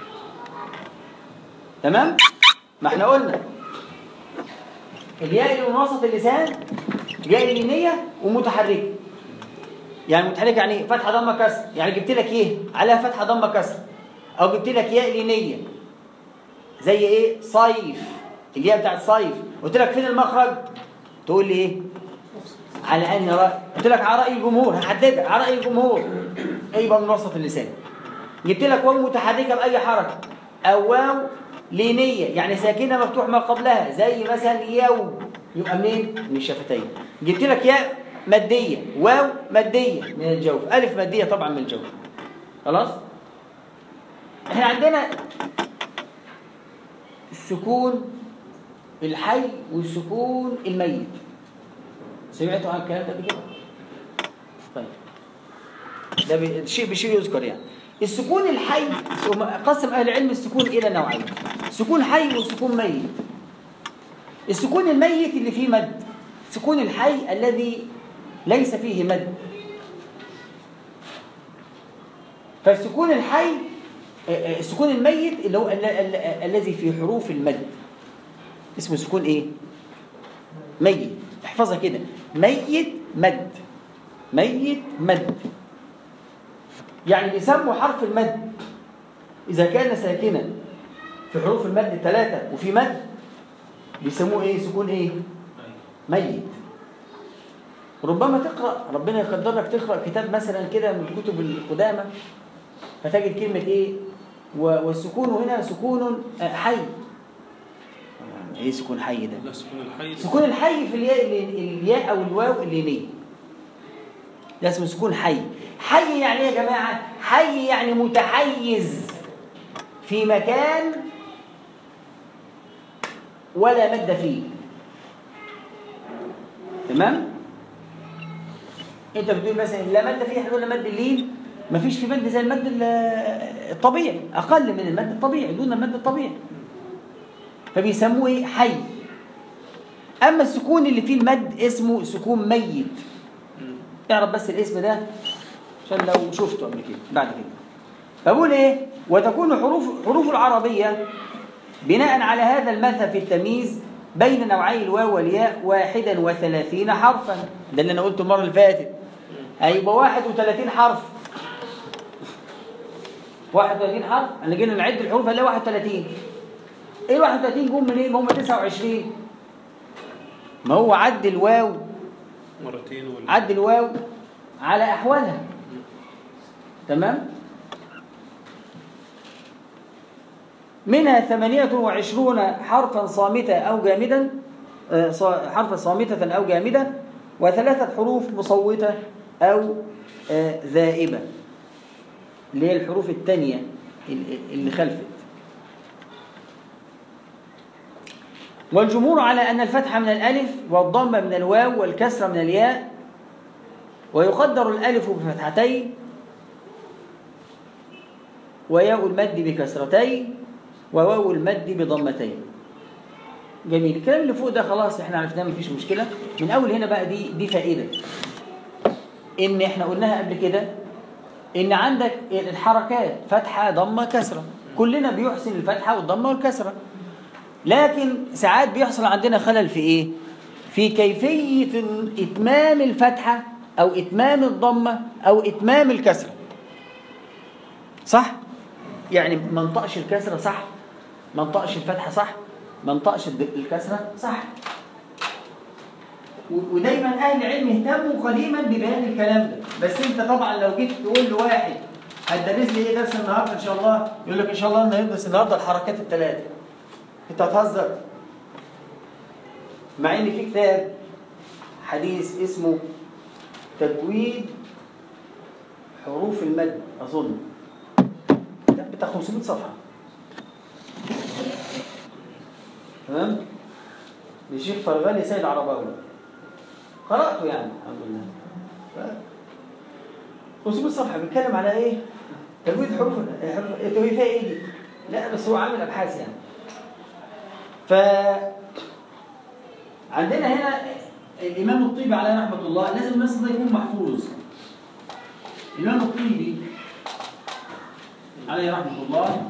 تمام؟ ما احنا قلنا الياء اللي من وسط اللسان ياء لينية ومتحركة يعني متحركة يعني إيه؟ فتحة ضمة كسر يعني جبت لك ايه عليها فتحة ضمة كسر او جبت لك ياء لينية زي ايه صيف الياء بتاعت صيف قلت لك فين المخرج تقول لي ايه على انهي راي قلت لك على راي الجمهور هحددها على راي الجمهور ايه يبقى من وسط اللسان جبت لك واو متحركه باي حركه او واو لينيه يعني ساكنه مفتوح ما قبلها زي مثلا يوم يبقى منين من الشفتين جبت لك ياء ماديه واو ماديه من الجوف الف ماديه طبعا من الجوف خلاص احنا عندنا السكون الحي والسكون الميت سمعتوا عن الكلام ده قبل كده؟ طيب ده بي- شيء بشيء يذكر يعني السكون الحي قسم اهل العلم السكون الى نوعين سكون حي وسكون ميت السكون الميت اللي فيه مد السكون الحي الذي ليس فيه مد فالسكون الحي آه، آه، السكون الميت اللي هو ال- ال- الذي في حروف المد اسمه سكون ايه ميت احفظها كده ميت مد ميت مد يعني بيسموا حرف المد اذا كان ساكنا في حروف المد الثلاثه وفي مد بيسموه ايه سكون ايه ميت ربما تقرا ربنا يقدر لك تقرا كتاب مثلا كده من الكتب القدامى فتجد كلمه ايه و- والسكون هنا سكون آه، حي ايه سكون حي ده لا سكون الحي سكون الحي في الياء الياء او الواو اللينيه ده اسمه سكون حي حي يعني ايه يا جماعه حي يعني متحيز في مكان ولا مد فيه تمام انت بتقول مثلا لا مد فيه احنا قلنا مد اللين مفيش في مد زي المد ال- الطبيعي اقل من المد الطبيعي دون المد الطبيعي فبيسموه ايه حي اما السكون اللي فيه المد اسمه سكون ميت اعرف بس الاسم ده عشان لو شفته قبل كده بعد كده فبقول ايه وتكون حروف حروف العربيه بناء على هذا المذهب في التمييز بين نوعي الواو والياء واحدا وثلاثين حرفا ده اللي انا قلته المره اللي فاتت هيبقى واحد وثلاثين حرف 31 حرف انا جينا نعد الحروف هنلاقي 31 ايه ال 31 جم منين؟ ما هم 29 ما هو عد الواو مرتين ولا عد الواو على احوالها تمام منها ثمانية وعشرون حرفا صامتة أو جامدا آه، صا- حرفا صامتة أو جامدة وثلاثة حروف مصوتة أو آه، ذائبة اللي هي الحروف الثانية ال- اللي خلفت والجمهور على أن الفتح من الألف والضم من الواو والكسر من الياء ويقدر الألف بفتحتين وياء المد بكسرتين وواو المد بضمتين جميل الكلام اللي فوق ده خلاص احنا عرفناه مفيش مشكلة من أول هنا بقى دي دي فائدة إن احنا قلناها قبل كده إن عندك الحركات فتحة ضمة كسرة كلنا بيحسن الفتحة والضمة والكسرة لكن ساعات بيحصل عندنا خلل في ايه في كيفية اتمام الفتحة او اتمام الضمة او اتمام الكسرة صح يعني ما نطقش الكسرة صح ما نطقش الفتحة صح ما نطقش الد- الكسرة صح و- ودايما اهل العلم اهتموا قديما ببيان الكلام ده بس انت طبعا لو جيت تقول لواحد هتدرس لي ايه درس النهارده ان شاء الله يقول لك ان شاء الله هندرس النهارده الحركات الثلاثه انت هتهزر مع ان في كتاب حديث اسمه تجويد حروف المد اظن كتاب بتاع 500 صفحه تمام للشيخ فرغاني سيد عرباوي قراته يعني الحمد لله ف- 500 صفحه بيتكلم على ايه تجويد حروف حروف- هي فيها ايه دي لا بس هو عامل ابحاث يعني ف عندنا هنا الامام الطيبي عليه رحمه الله لازم النص ده يكون محفوظ الامام الطيبي عليه رحمه الله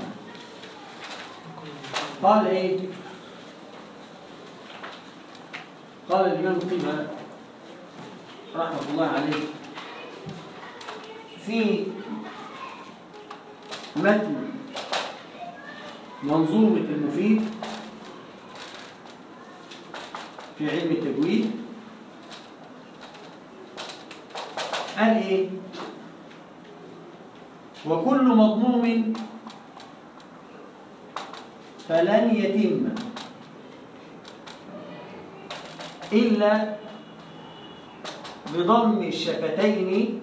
قال ايه قال الامام الطيبي رحمه الله عليه في متن منظومة المفيد في علم التجويد قال ايه وكل مضموم فلن يتم إلا بضم الشفتين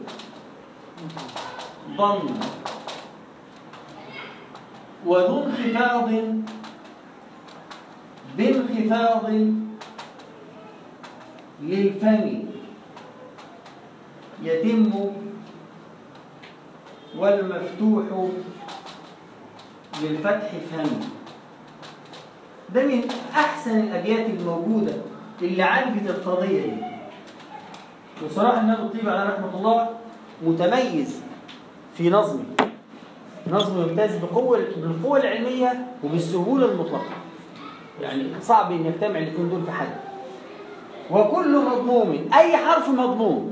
ضم وذو انخفاض بانخفاض للفم يتم والمفتوح للفتح فم ده من احسن الابيات الموجوده اللي عالجت القضيه دي وصراحه النبي الطيب عليه رحمه الله متميز في نظمه نظمه يمتاز بقوه بالقوه العلميه وبالسهوله المطلقه يعني صعب ان يجتمع الاثنين دول في حد وكل مضموم اي حرف مضموم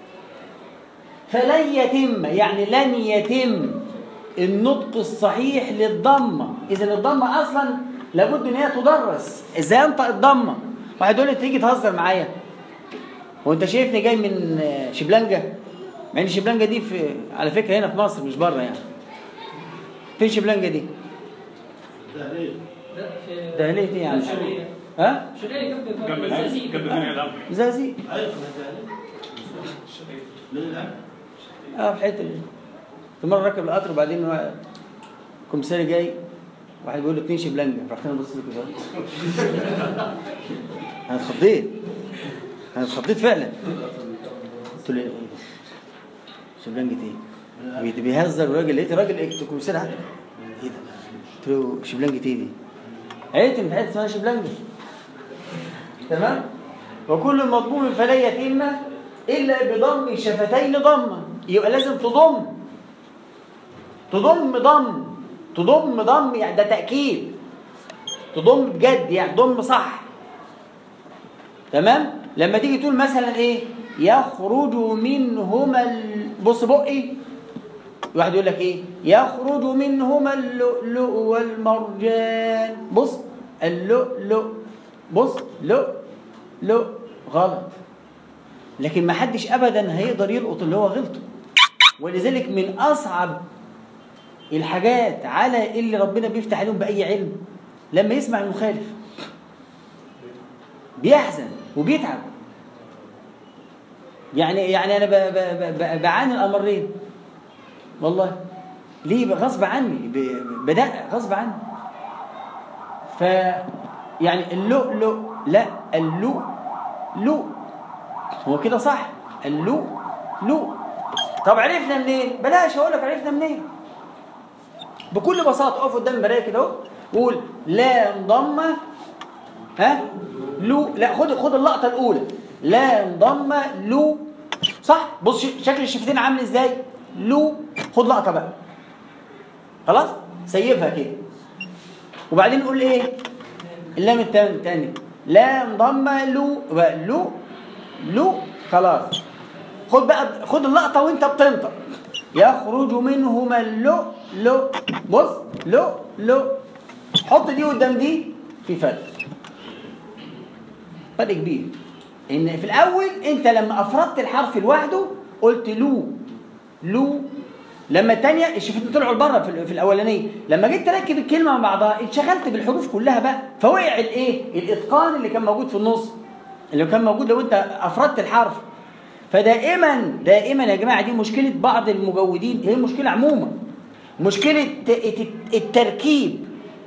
فلن يتم يعني لن يتم النطق الصحيح للضمه اذا الضمه اصلا لابد ان هي تدرس ازاي انطق الضمه واحد يقول لي تيجي تهزر معايا هو انت شايفني جاي من شبلنجه مع ان شبلنجه دي في على فكره هنا في مصر مش بره يعني فين شبلنجه دي ده ليه؟ لا في دهليه ايه يعني شرقية ها شرقية جنب جنب الزقازيق. جنب بني الأمر زازي ايوه ده ليه؟ ليه ده؟ اه في الحته دي في مره راكب القطر وبعدين هو كمساري جاي واحد بيقول له اتنين شبلنجه رحت انا بص له كده انا اتخضيت انا اتخضيت فعلا قلت له ايه شبلنجه ايه؟ بي- بيهزر الراجل لقيت الراجل ايه كمساري حتى ايه ده؟ قلت له شبلنجه ايه دي؟ عرفت ان في حته اسمها شبلنجه تمام؟ وكل مضموم فلا يتم الا بضم شفتين ضمه يبقى لازم تضم تضم ضم تضم ضم يعني ده تاكيد تضم بجد يعني ضم صح تمام لما تيجي تقول مثلا ايه يخرج منهما ال... بص بقي واحد يقول لك ايه يخرج منهما اللؤلؤ والمرجان بص اللؤلؤ بص لؤلؤ غلط لكن ما حدش ابدا هيقدر يلقط اللي هو غلطه ولذلك من اصعب الحاجات على اللي ربنا بيفتح عليهم باي علم لما يسمع المخالف بيحزن وبيتعب يعني يعني انا ب- ب- ب- بعاني الامرين والله ليه بقى غصب عني ب- بدق غصب عني ف يعني اللؤلؤ لا اللؤ لؤ هو كده صح اللؤ لؤ طب عرفنا منين بلاش اقول لك عرفنا منين بكل بساطه اقف قدام المرايه كده اهو وقول لا انضم ها لو لا خد خد اللقطه الاولى لا انضم لو صح بص ش- شكل الشفتين عامل ازاي لو خد لقطه بقى خلاص سيبها كده وبعدين نقول ايه اللام التاني التاني لا انضم لو بقى لو لو خلاص خد بقى خد اللقطه وانت بتنطق يخرج منهما اللؤلؤ بص لؤلؤ حط دي قدام دي في فرق فرق كبير ان في الاول انت لما افردت الحرف لوحده قلت لو لو لما الثانيه الشفتين طلعوا لبره في, في الاولانيه لما جيت تركب الكلمه مع بعضها انشغلت بالحروف كلها بقى فوقع الايه الاتقان اللي كان موجود في النص اللي كان موجود لو انت افردت الحرف فدائما دائما يا جماعه دي مشكله بعض المجودين هي مشكله عموما مشكله ت- التركيب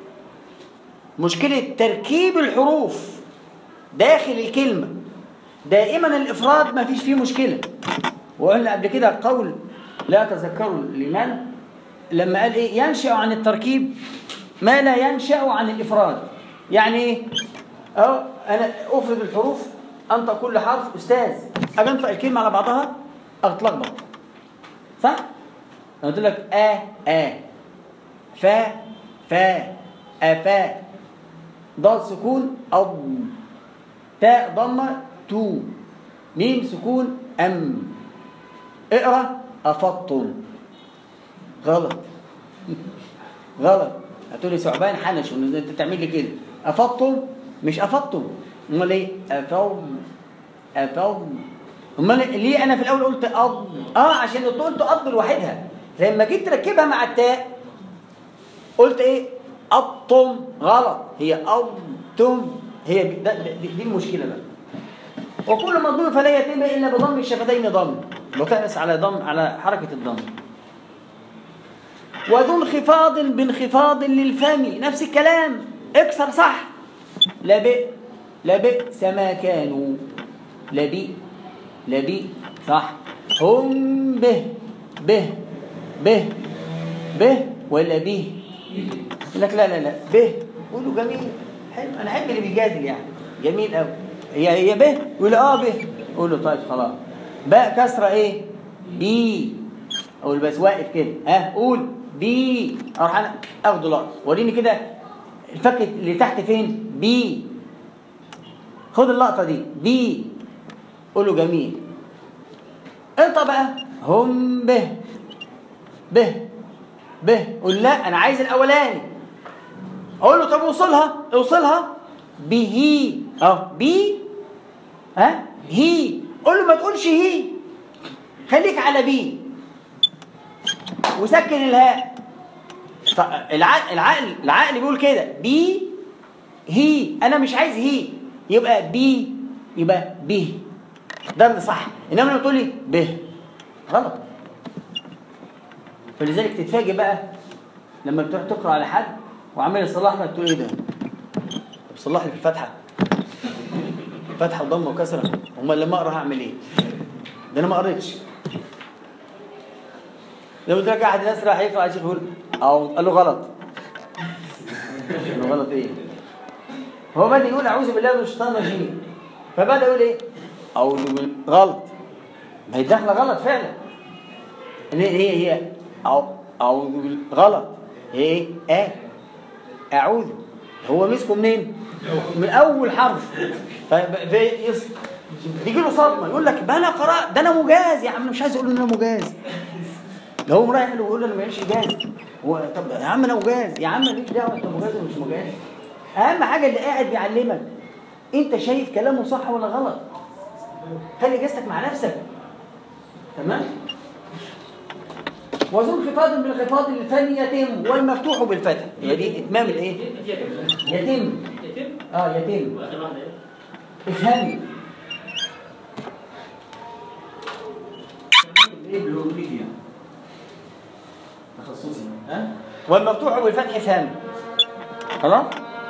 مشكله تركيب الحروف داخل الكلمه دائما الافراد ما فيش فيه مشكله وقلنا قبل كده قول لا اتذكره لمن لما قال ايه ينشا عن التركيب ما لا ينشا عن الافراد يعني ايه اه انا افرد الحروف انطق كل حرف استاذ اجي انطق الكلمه على بعضها اتلخبط صح انا قلت لك ا ا فا فا افا ضاد سكون أض تاء ضمة تو ميم سكون أم اقرأ أفطم غلط غلط هتقولي ثعبان حنش وإن انت تعمل لي كده أفطم مش أفطم امال ايه أفض أفض امال ليه انا في الاول قلت أض اه عشان قلت قلت أض لوحدها لما جيت تركبها مع التاء قلت ايه أبطم غلط هي أبطم هي دي, ده- دي, دي المشكلة بقى وكل مضمون فلا يتم إلا بضم الشفتين ضم وتحرص على ضم على حركة الضم وذو انخفاض بانخفاض للفم نفس الكلام اكسر صح لبئ لبئس ما كانوا لبي لبي صح هم به به به به ولا به يقول لك لا لا لا به قولوا جميل حلو انا احب اللي بيجادل يعني جميل قوي هي هي به يقول اه به قول له طيب خلاص باء كسره ايه بي اقول بس واقف كده ها قول بي اروح انا اخده لقطه وريني كده الفك اللي تحت فين بي خد اللقطه دي بي قول له جميل انت بقى هم به به به قول لا انا عايز الاولاني اقول له طب اوصلها اوصلها به اه بي ها هي قول له ما تقولش هي خليك على بي وسكن الهاء طب العقل العقل العقل بيقول كده بي هي انا مش عايز هي يبقى بي يبقى به ده اللي صح انما لما تقول لي به غلط فلذلك تتفاجئ بقى لما بتروح تقرا على حد وعمال يصلح لك تقول ايه ده؟ طب صلح لي في الفتحه فتحه وضمه وكسره امال لما اقرا هعمل ايه؟ ده انا ما قريتش لو قلت لك احد الناس راح يقرا على شيخ يقول او قال له غلط قال له غلط ايه؟ هو بدا يقول اعوذ بالله من الشيطان الرجيم فبدا يقول ايه؟ اعوذ بالله غلط ما هي داخله غلط فعلا هي هي هي أو اعوذ بالله غلط هي ايه؟ اه اعوذ هو مسكه منين؟ من اول حرف ف- في يص- بيجي له صدمه يقول لك ما انا قرات ده انا مجاز يا عم أنا مش عايز اقول ان انا مجاز لو هو رايح له ويقول له انا ماليش اجاز هو طب يا عم انا مجاز يا عم ماليش دعوه انت مجاز ولا مش مجاز اهم حاجه اللي قاعد بيعلمك انت شايف كلامه صح ولا غلط خلي جاستك مع نفسك تمام وذو انخفاض بالانخفاض الفني يتم والمفتوح بالفتح هي دي اتمام الايه يتم يتم اه يتم واخر واحده ايه؟ افهمي ايه بالهيروغليفي يعني تخصصي ها والمفتوح بالفتح افهمي خلاص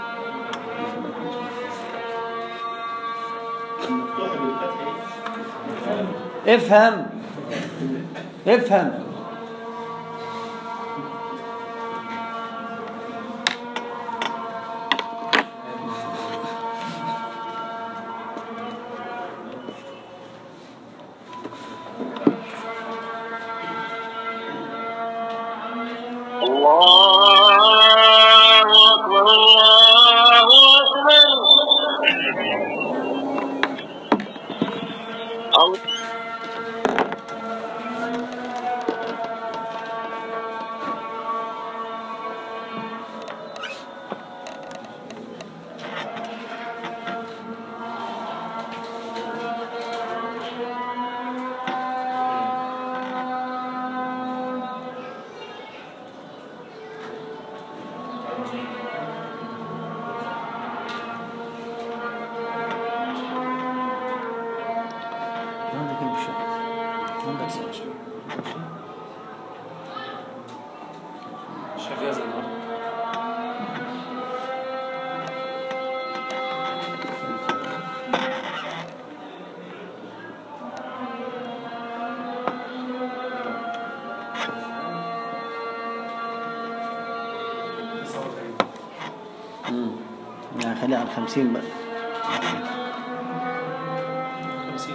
المفتوح بالفتح إيه؟ افهم افهم الله أكبر الله أكبر الله عندك ايه بالشغل عندك سؤال شغال النهارده امم يعني خليها على 50 بقى 50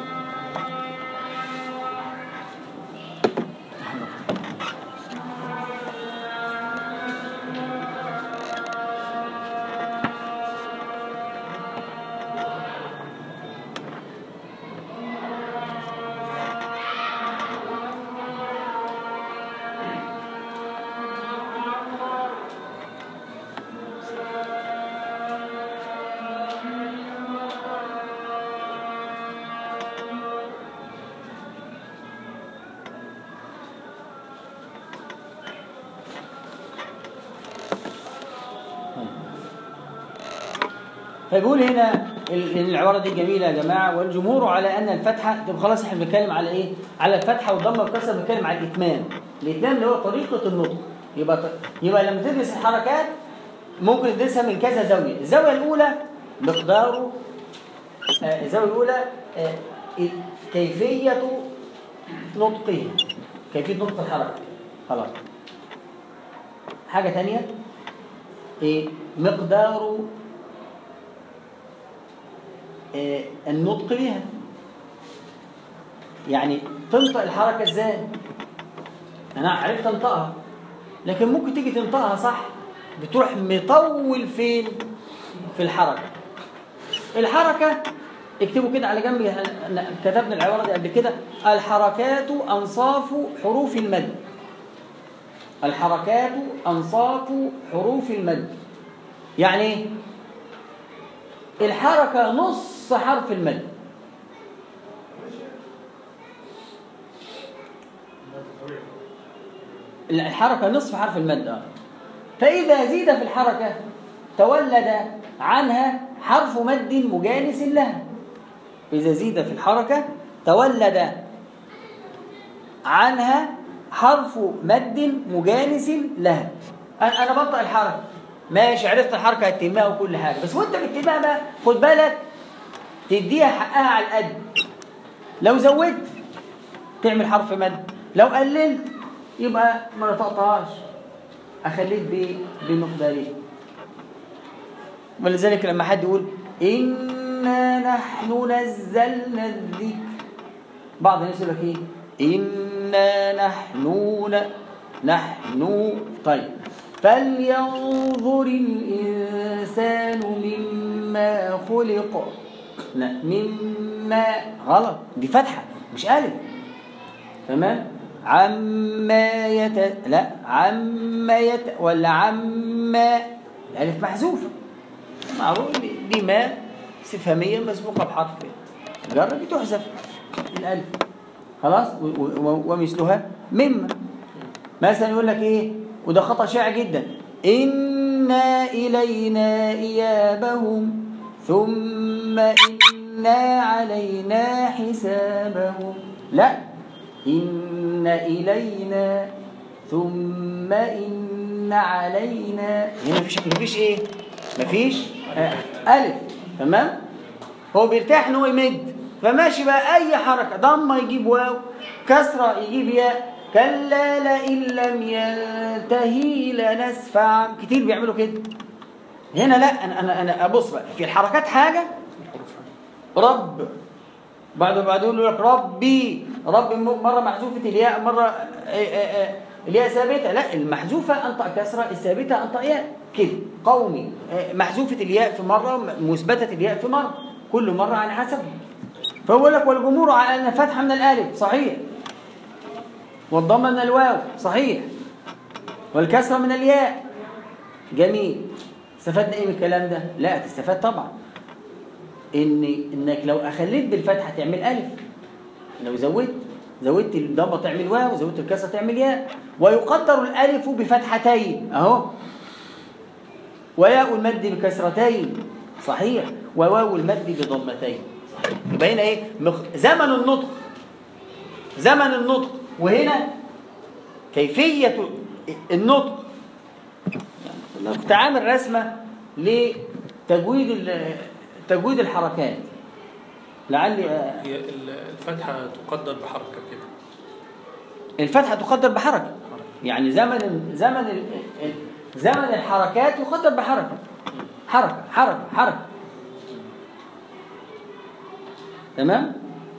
فبيقول هنا ال- العباره دي جميله يا جماعه والجمهور على ان الفتحه طب خلاص احنا بنتكلم على ايه؟ على الفتحه والضمه والكسره بنتكلم على الاتمام الاتمام اللي هو طريقه النطق يبقى ط- يبقى لما تدرس الحركات ممكن تدرسها من كذا زاويه الزاويه الاولى مقدار آه، الزاوية الأولى آه، كيفية نطقه كيفية نطق الحركة خلاص حاجة تانية إيه مقدار إيه النطق بها يعني تنطق الحركة ازاي انا عرفت انطقها لكن ممكن تيجي تنطقها صح بتروح مطول فين في الحركة الحركة اكتبوا كده على جنب إحنا كتبنا العبارة دي قبل كده الحركات أنصاف حروف المد الحركات أنصاف حروف المد يعني إيه؟ الحركة نص حرف المد الحركة نصف حرف المد آه. فإذا زيد في الحركة تولد عنها حرف مد مجانس لها إذا زيد في الحركة تولد عنها حرف مد مجانس لها أنا أنا بنطق الحركة ماشي عرفت الحركة هتتمها وكل حاجة بس وأنت بتتمها بقى خد بالك تديها حقها على القد لو زودت تعمل حرف مد لو قللت يبقى ما نطقتهاش أخليك ب- بمقداره ولذلك لما حد يقول إنا نحن نزلنا الذكر بعض الناس يقول لك إيه إنا نحن ن... نحن طيب فلينظر الإنسان مما خلق لا مما غلط دي فتحة مش ألف تمام عما يت لا عما يت ولا عما الألف محذوفة معروف دي ما استفهامية مسبوقة بحرف جرب تحذف الألف خلاص و- و- ومثلها مما مثلا يقول لك ايه وده خطأ شائع جدا إنا إلينا إيابهم ثم إنا علينا حسابهم لا إن إلينا ثم إن علينا هنا مفيش مفيش إيه مفيش آه. ألف تمام هو بيرتاح إن هو يمد فماشي بقى أي حركة ضمة يجيب واو كسرة يجيب ياء كلا لئن لم ينتهي لنسفعا كتير بيعملوا كده هنا لا أنا أنا أنا أبص بقى في الحركات حاجة رب بعد بعد يقول لك ربي رب م- مرة محذوفة الياء مرة آه، آه، آه، الياء ثابتة لا المحذوفة أنطق كسرة الثابتة أنطق ياء كده قومي آه، محذوفة الياء في مرة م- مثبتة الياء في مرة كل مرة على حسب فهو يقول لك والجمهور على أن فتحة من الألف صحيح والضمة من الواو صحيح والكسرة من الياء جميل استفدنا ايه من الكلام ده؟ لا تستفاد طبعا ان انك لو اخليت بالفتحه تعمل الف لو زودت زودت الضمه تعمل واو زودت الكسره تعمل ياء ويقدر الالف بفتحتين اهو وياء المد بكسرتين صحيح وواو المد بضمتين صحيح يبقى هنا ايه مخ... زمن النطق زمن النطق وهنا كيفيه النطق لو كنت عامل رسمه لتجويد ال- تجويد الحركات لعلي آه، هي ال- الفتحة تقدر بحركة كده الفتحة تقدر بحركة يعني زمن زمن ال- ال- زمن الحركات يقدر بحركة حركة حركة حركة تمام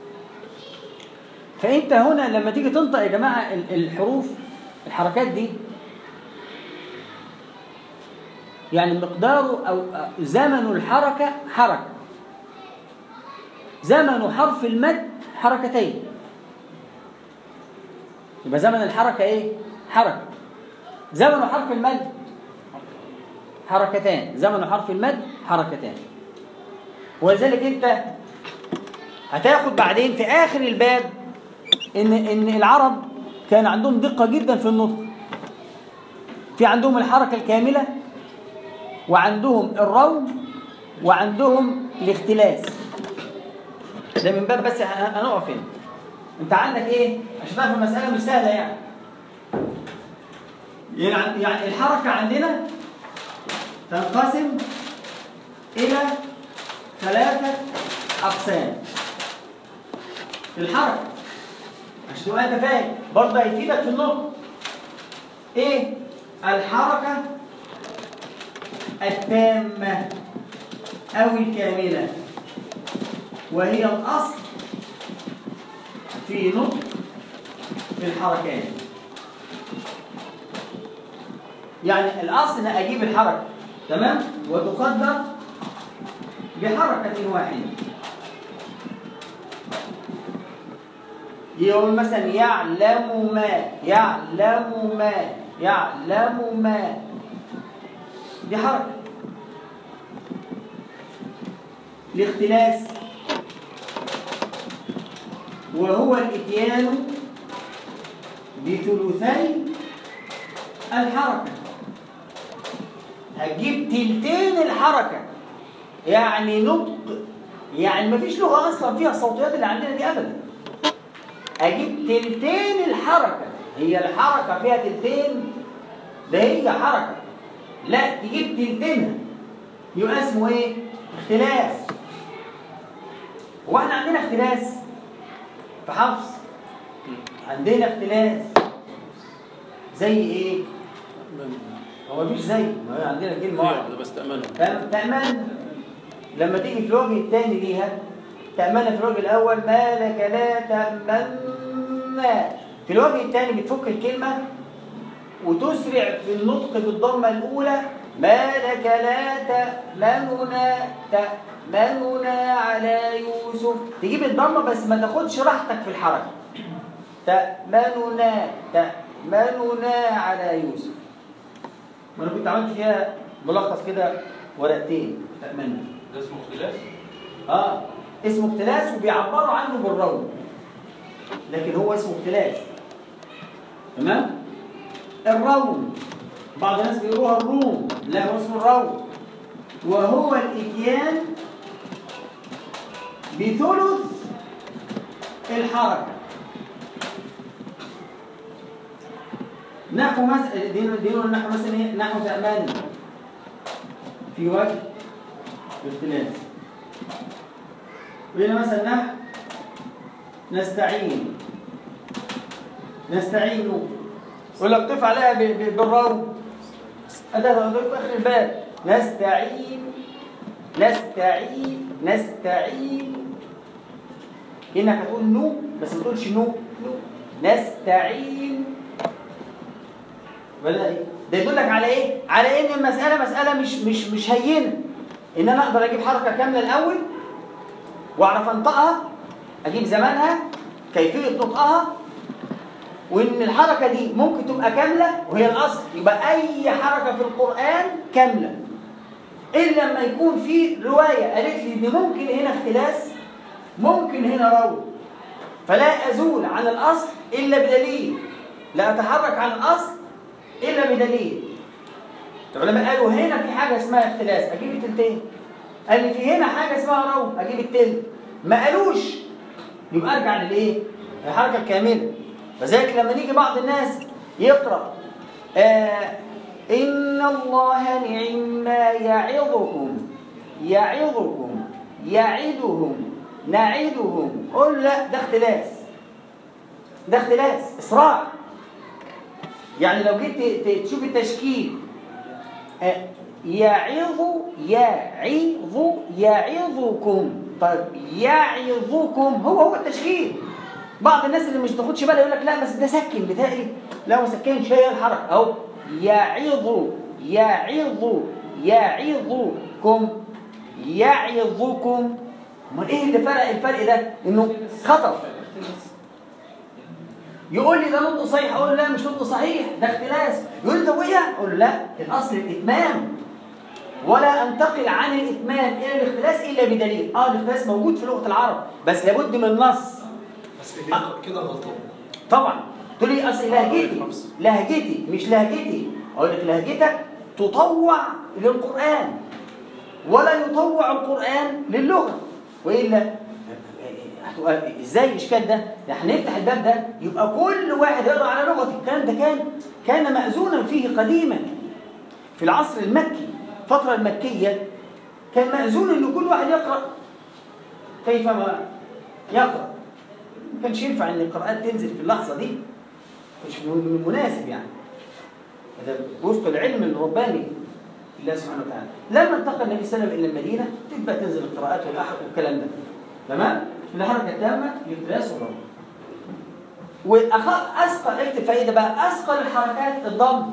فأنت هنا لما تيجي تنطق يا جماعة ال- الحروف الحركات دي يعني مقدار أو أو زمن الحركة حركة زمن حرف المد حركتين يبقى زمن الحركة إيه؟ حركة زمن حرف المد حركتان زمن حرف المد حركتان ولذلك أنت هتاخد بعدين في آخر الباب إن إن العرب كان عندهم دقة جدا في النطق في عندهم الحركة الكاملة وعندهم الروم وعندهم الاختلاس ده من باب بس ه- هنقف هنا انت عندك ايه عشان تعرف المساله مش سهله يعني يعني يعني الحركه عندنا تنقسم الى ثلاثة أقسام في الحركة عشان تبقى أنت فاهم برضه هيفيدك في النطق إيه؟ الحركة التامة أو الكاملة وهي الأصل في نطق الحركات يعني الأصل أن أجيب الحركة تمام وتقدر بحركة واحدة يقول مثلا يعلم ما يعلم ما يعلم ما دي حركة الاختلاس وهو الاتيان بثلثي الحركة هتجيب تلتين الحركة يعني نطق يعني مفيش لغة أصلا فيها الصوتيات اللي عندنا دي أبدا أجيب تلتين الحركة هي الحركة فيها تلتين ده هي حركة لا تجيب تلتينها يبقى اسمه ايه؟ اختلاس هو احنا عندنا اختلاس في حفص عندنا اختلاس زي ايه؟ هو مفيش زي ما هي عندنا كلمة واحدة بس تأمنوا تمام؟ تأمن لما تيجي في الوجه الثاني ليها تأمنها في الوجه الأول ما لك لا تأمنا في الوجه الثاني بتفك الكلمة وتسرع في النطق بالضمة الأولى ما لك لا تأمننا تأمننا على يوسف تجيب الضمة بس ما تاخدش راحتك في الحركة تأمننا تأمننا على يوسف وأنا كنت عملت فيها ملخص كده ورقتين تأمننا ده اسمه اختلاس اه اسمه اختلاس وبيعبروا عنه بالروم لكن هو اسمه اختلاس تمام الروم بعض الناس بيقولوها الروم لا هو اسمه الروم وهو الاتيان بثلث الحركه نحو مثلا دين دين النحو مثلا ايه نحو تأمان في وجه الاختلاس وهنا مثلا نحو نستعين نستعين ولا بتقف عليها ب- ب- بالراو أداة في آخر الباب نستعين نستعين نستعين كأنك هتقول نو بس ما تقولش نو نو نستعين ولا ايه؟ ده يدلك على ايه؟ على ان المسألة مسألة مش مش مش هينة ان انا اقدر اجيب حركة كاملة الاول واعرف انطقها اجيب زمانها كيفيه نطقها وان الحركه دي ممكن تبقى كامله وهي الاصل يبقى اي حركه في القران كامله الا لما يكون في روايه قالت لي ان ممكن هنا اختلاس ممكن هنا رو فلا ازول عن الاصل الا بدليل لا اتحرك عن الاصل الا بدليل العلماء قالوا هنا في حاجه اسمها اختلاس اجيب التلتين قال لي في هنا حاجه اسمها رو اجيب التلت ما قالوش يبقى ارجع للايه الحركه الكامله فذلك لما نيجي بعض الناس يقرا آه ان الله نعم ما يعظكم يعظكم يعدهم نعدهم قول لا ده اختلاس ده اختلاس اسراع يعني لو جيت ت- ت- تشوف التشكيل آه، يعظ يعظ يعظكم طيب يعظكم هو هو التشكيل بعض الناس اللي مش تاخدش بالها يقول لك لا بس ده سكن بتاعي لا ما سكنش هي الحركه اهو يعظ يعظ يعظكم يعظكم امال ايه اللي فرق الفرق ده انه خطف يقول لي ده نطق صحيح اقول لا مش نطق صحيح ده اختلاس يقول لي طب وايه اقول له لا الاصل الاتمام ولا انتقل عن الاتمام الى الاختلاس الا بدليل اه الاختلاس موجود في لغه العرب بس لابد من نص بس كده كده غلطان طبعا تقول لي اصل لهجتي لهجتي مش لهجتي اقول لك لهجتك تطوع للقران ولا يطوع القران للغه والا هتبقى ازاي الاشكال ده؟ احنا نفتح الباب ده يبقى كل واحد يقرا على لغته الكلام ده كان كان مأذونا فيه قديما في العصر المكي الفترة المكية كان مأذون ان كل واحد يقرأ كيفما يقرأ ما كانش ينفع ان القراءات تنزل في اللحظة دي مش من المناسب يعني هذا وفق العلم الرباني لله سبحانه وتعالى لما انتقل النبي صلى الله عليه وسلم الى المدينه تبدا تنزل القراءات والاحد والكلام ده تمام الحركه التامه القياس والضم واخف اثقل اكتب فايده بقى اثقل الحركات الضم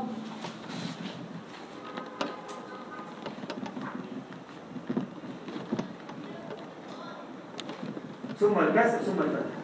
ثم الكسر ثم الفتح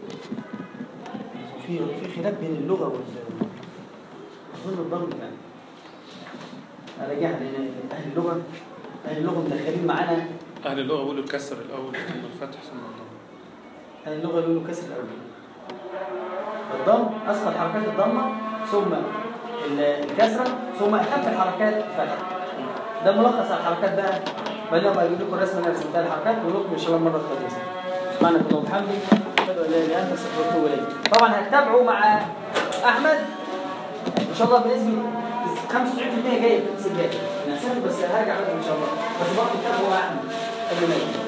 في في خلاف بين اللغه وال اظن الضم فعلا راجعها لان اهل اللغه اهل اللغه مدخلين معانا أهل اللغة يقولوا الكسر الأول ثم الفتح ثم الضم اهل اللغه يقولوا كسر الاول الضم اثقل حركات الضمه ثم ال- الكسره ثم اخف الحركات الفتح ده ملخص على الحركات بقى بينما اجيب لكم الرسمه اللي أنا رسمتها الحركات ونكمل ان شاء الله المره القادمه سبحانك اللهم وبحمدك اشهد ان لا اله الا انت استغفرك واتوب اليك طبعا هتتابعوا مع احمد ان شاء الله بنسبه 95% جاي في السجاده انا هسافر بس هرجع بدري ان شاء الله بس برضه تتابعوا مع احمد قبل ما يجي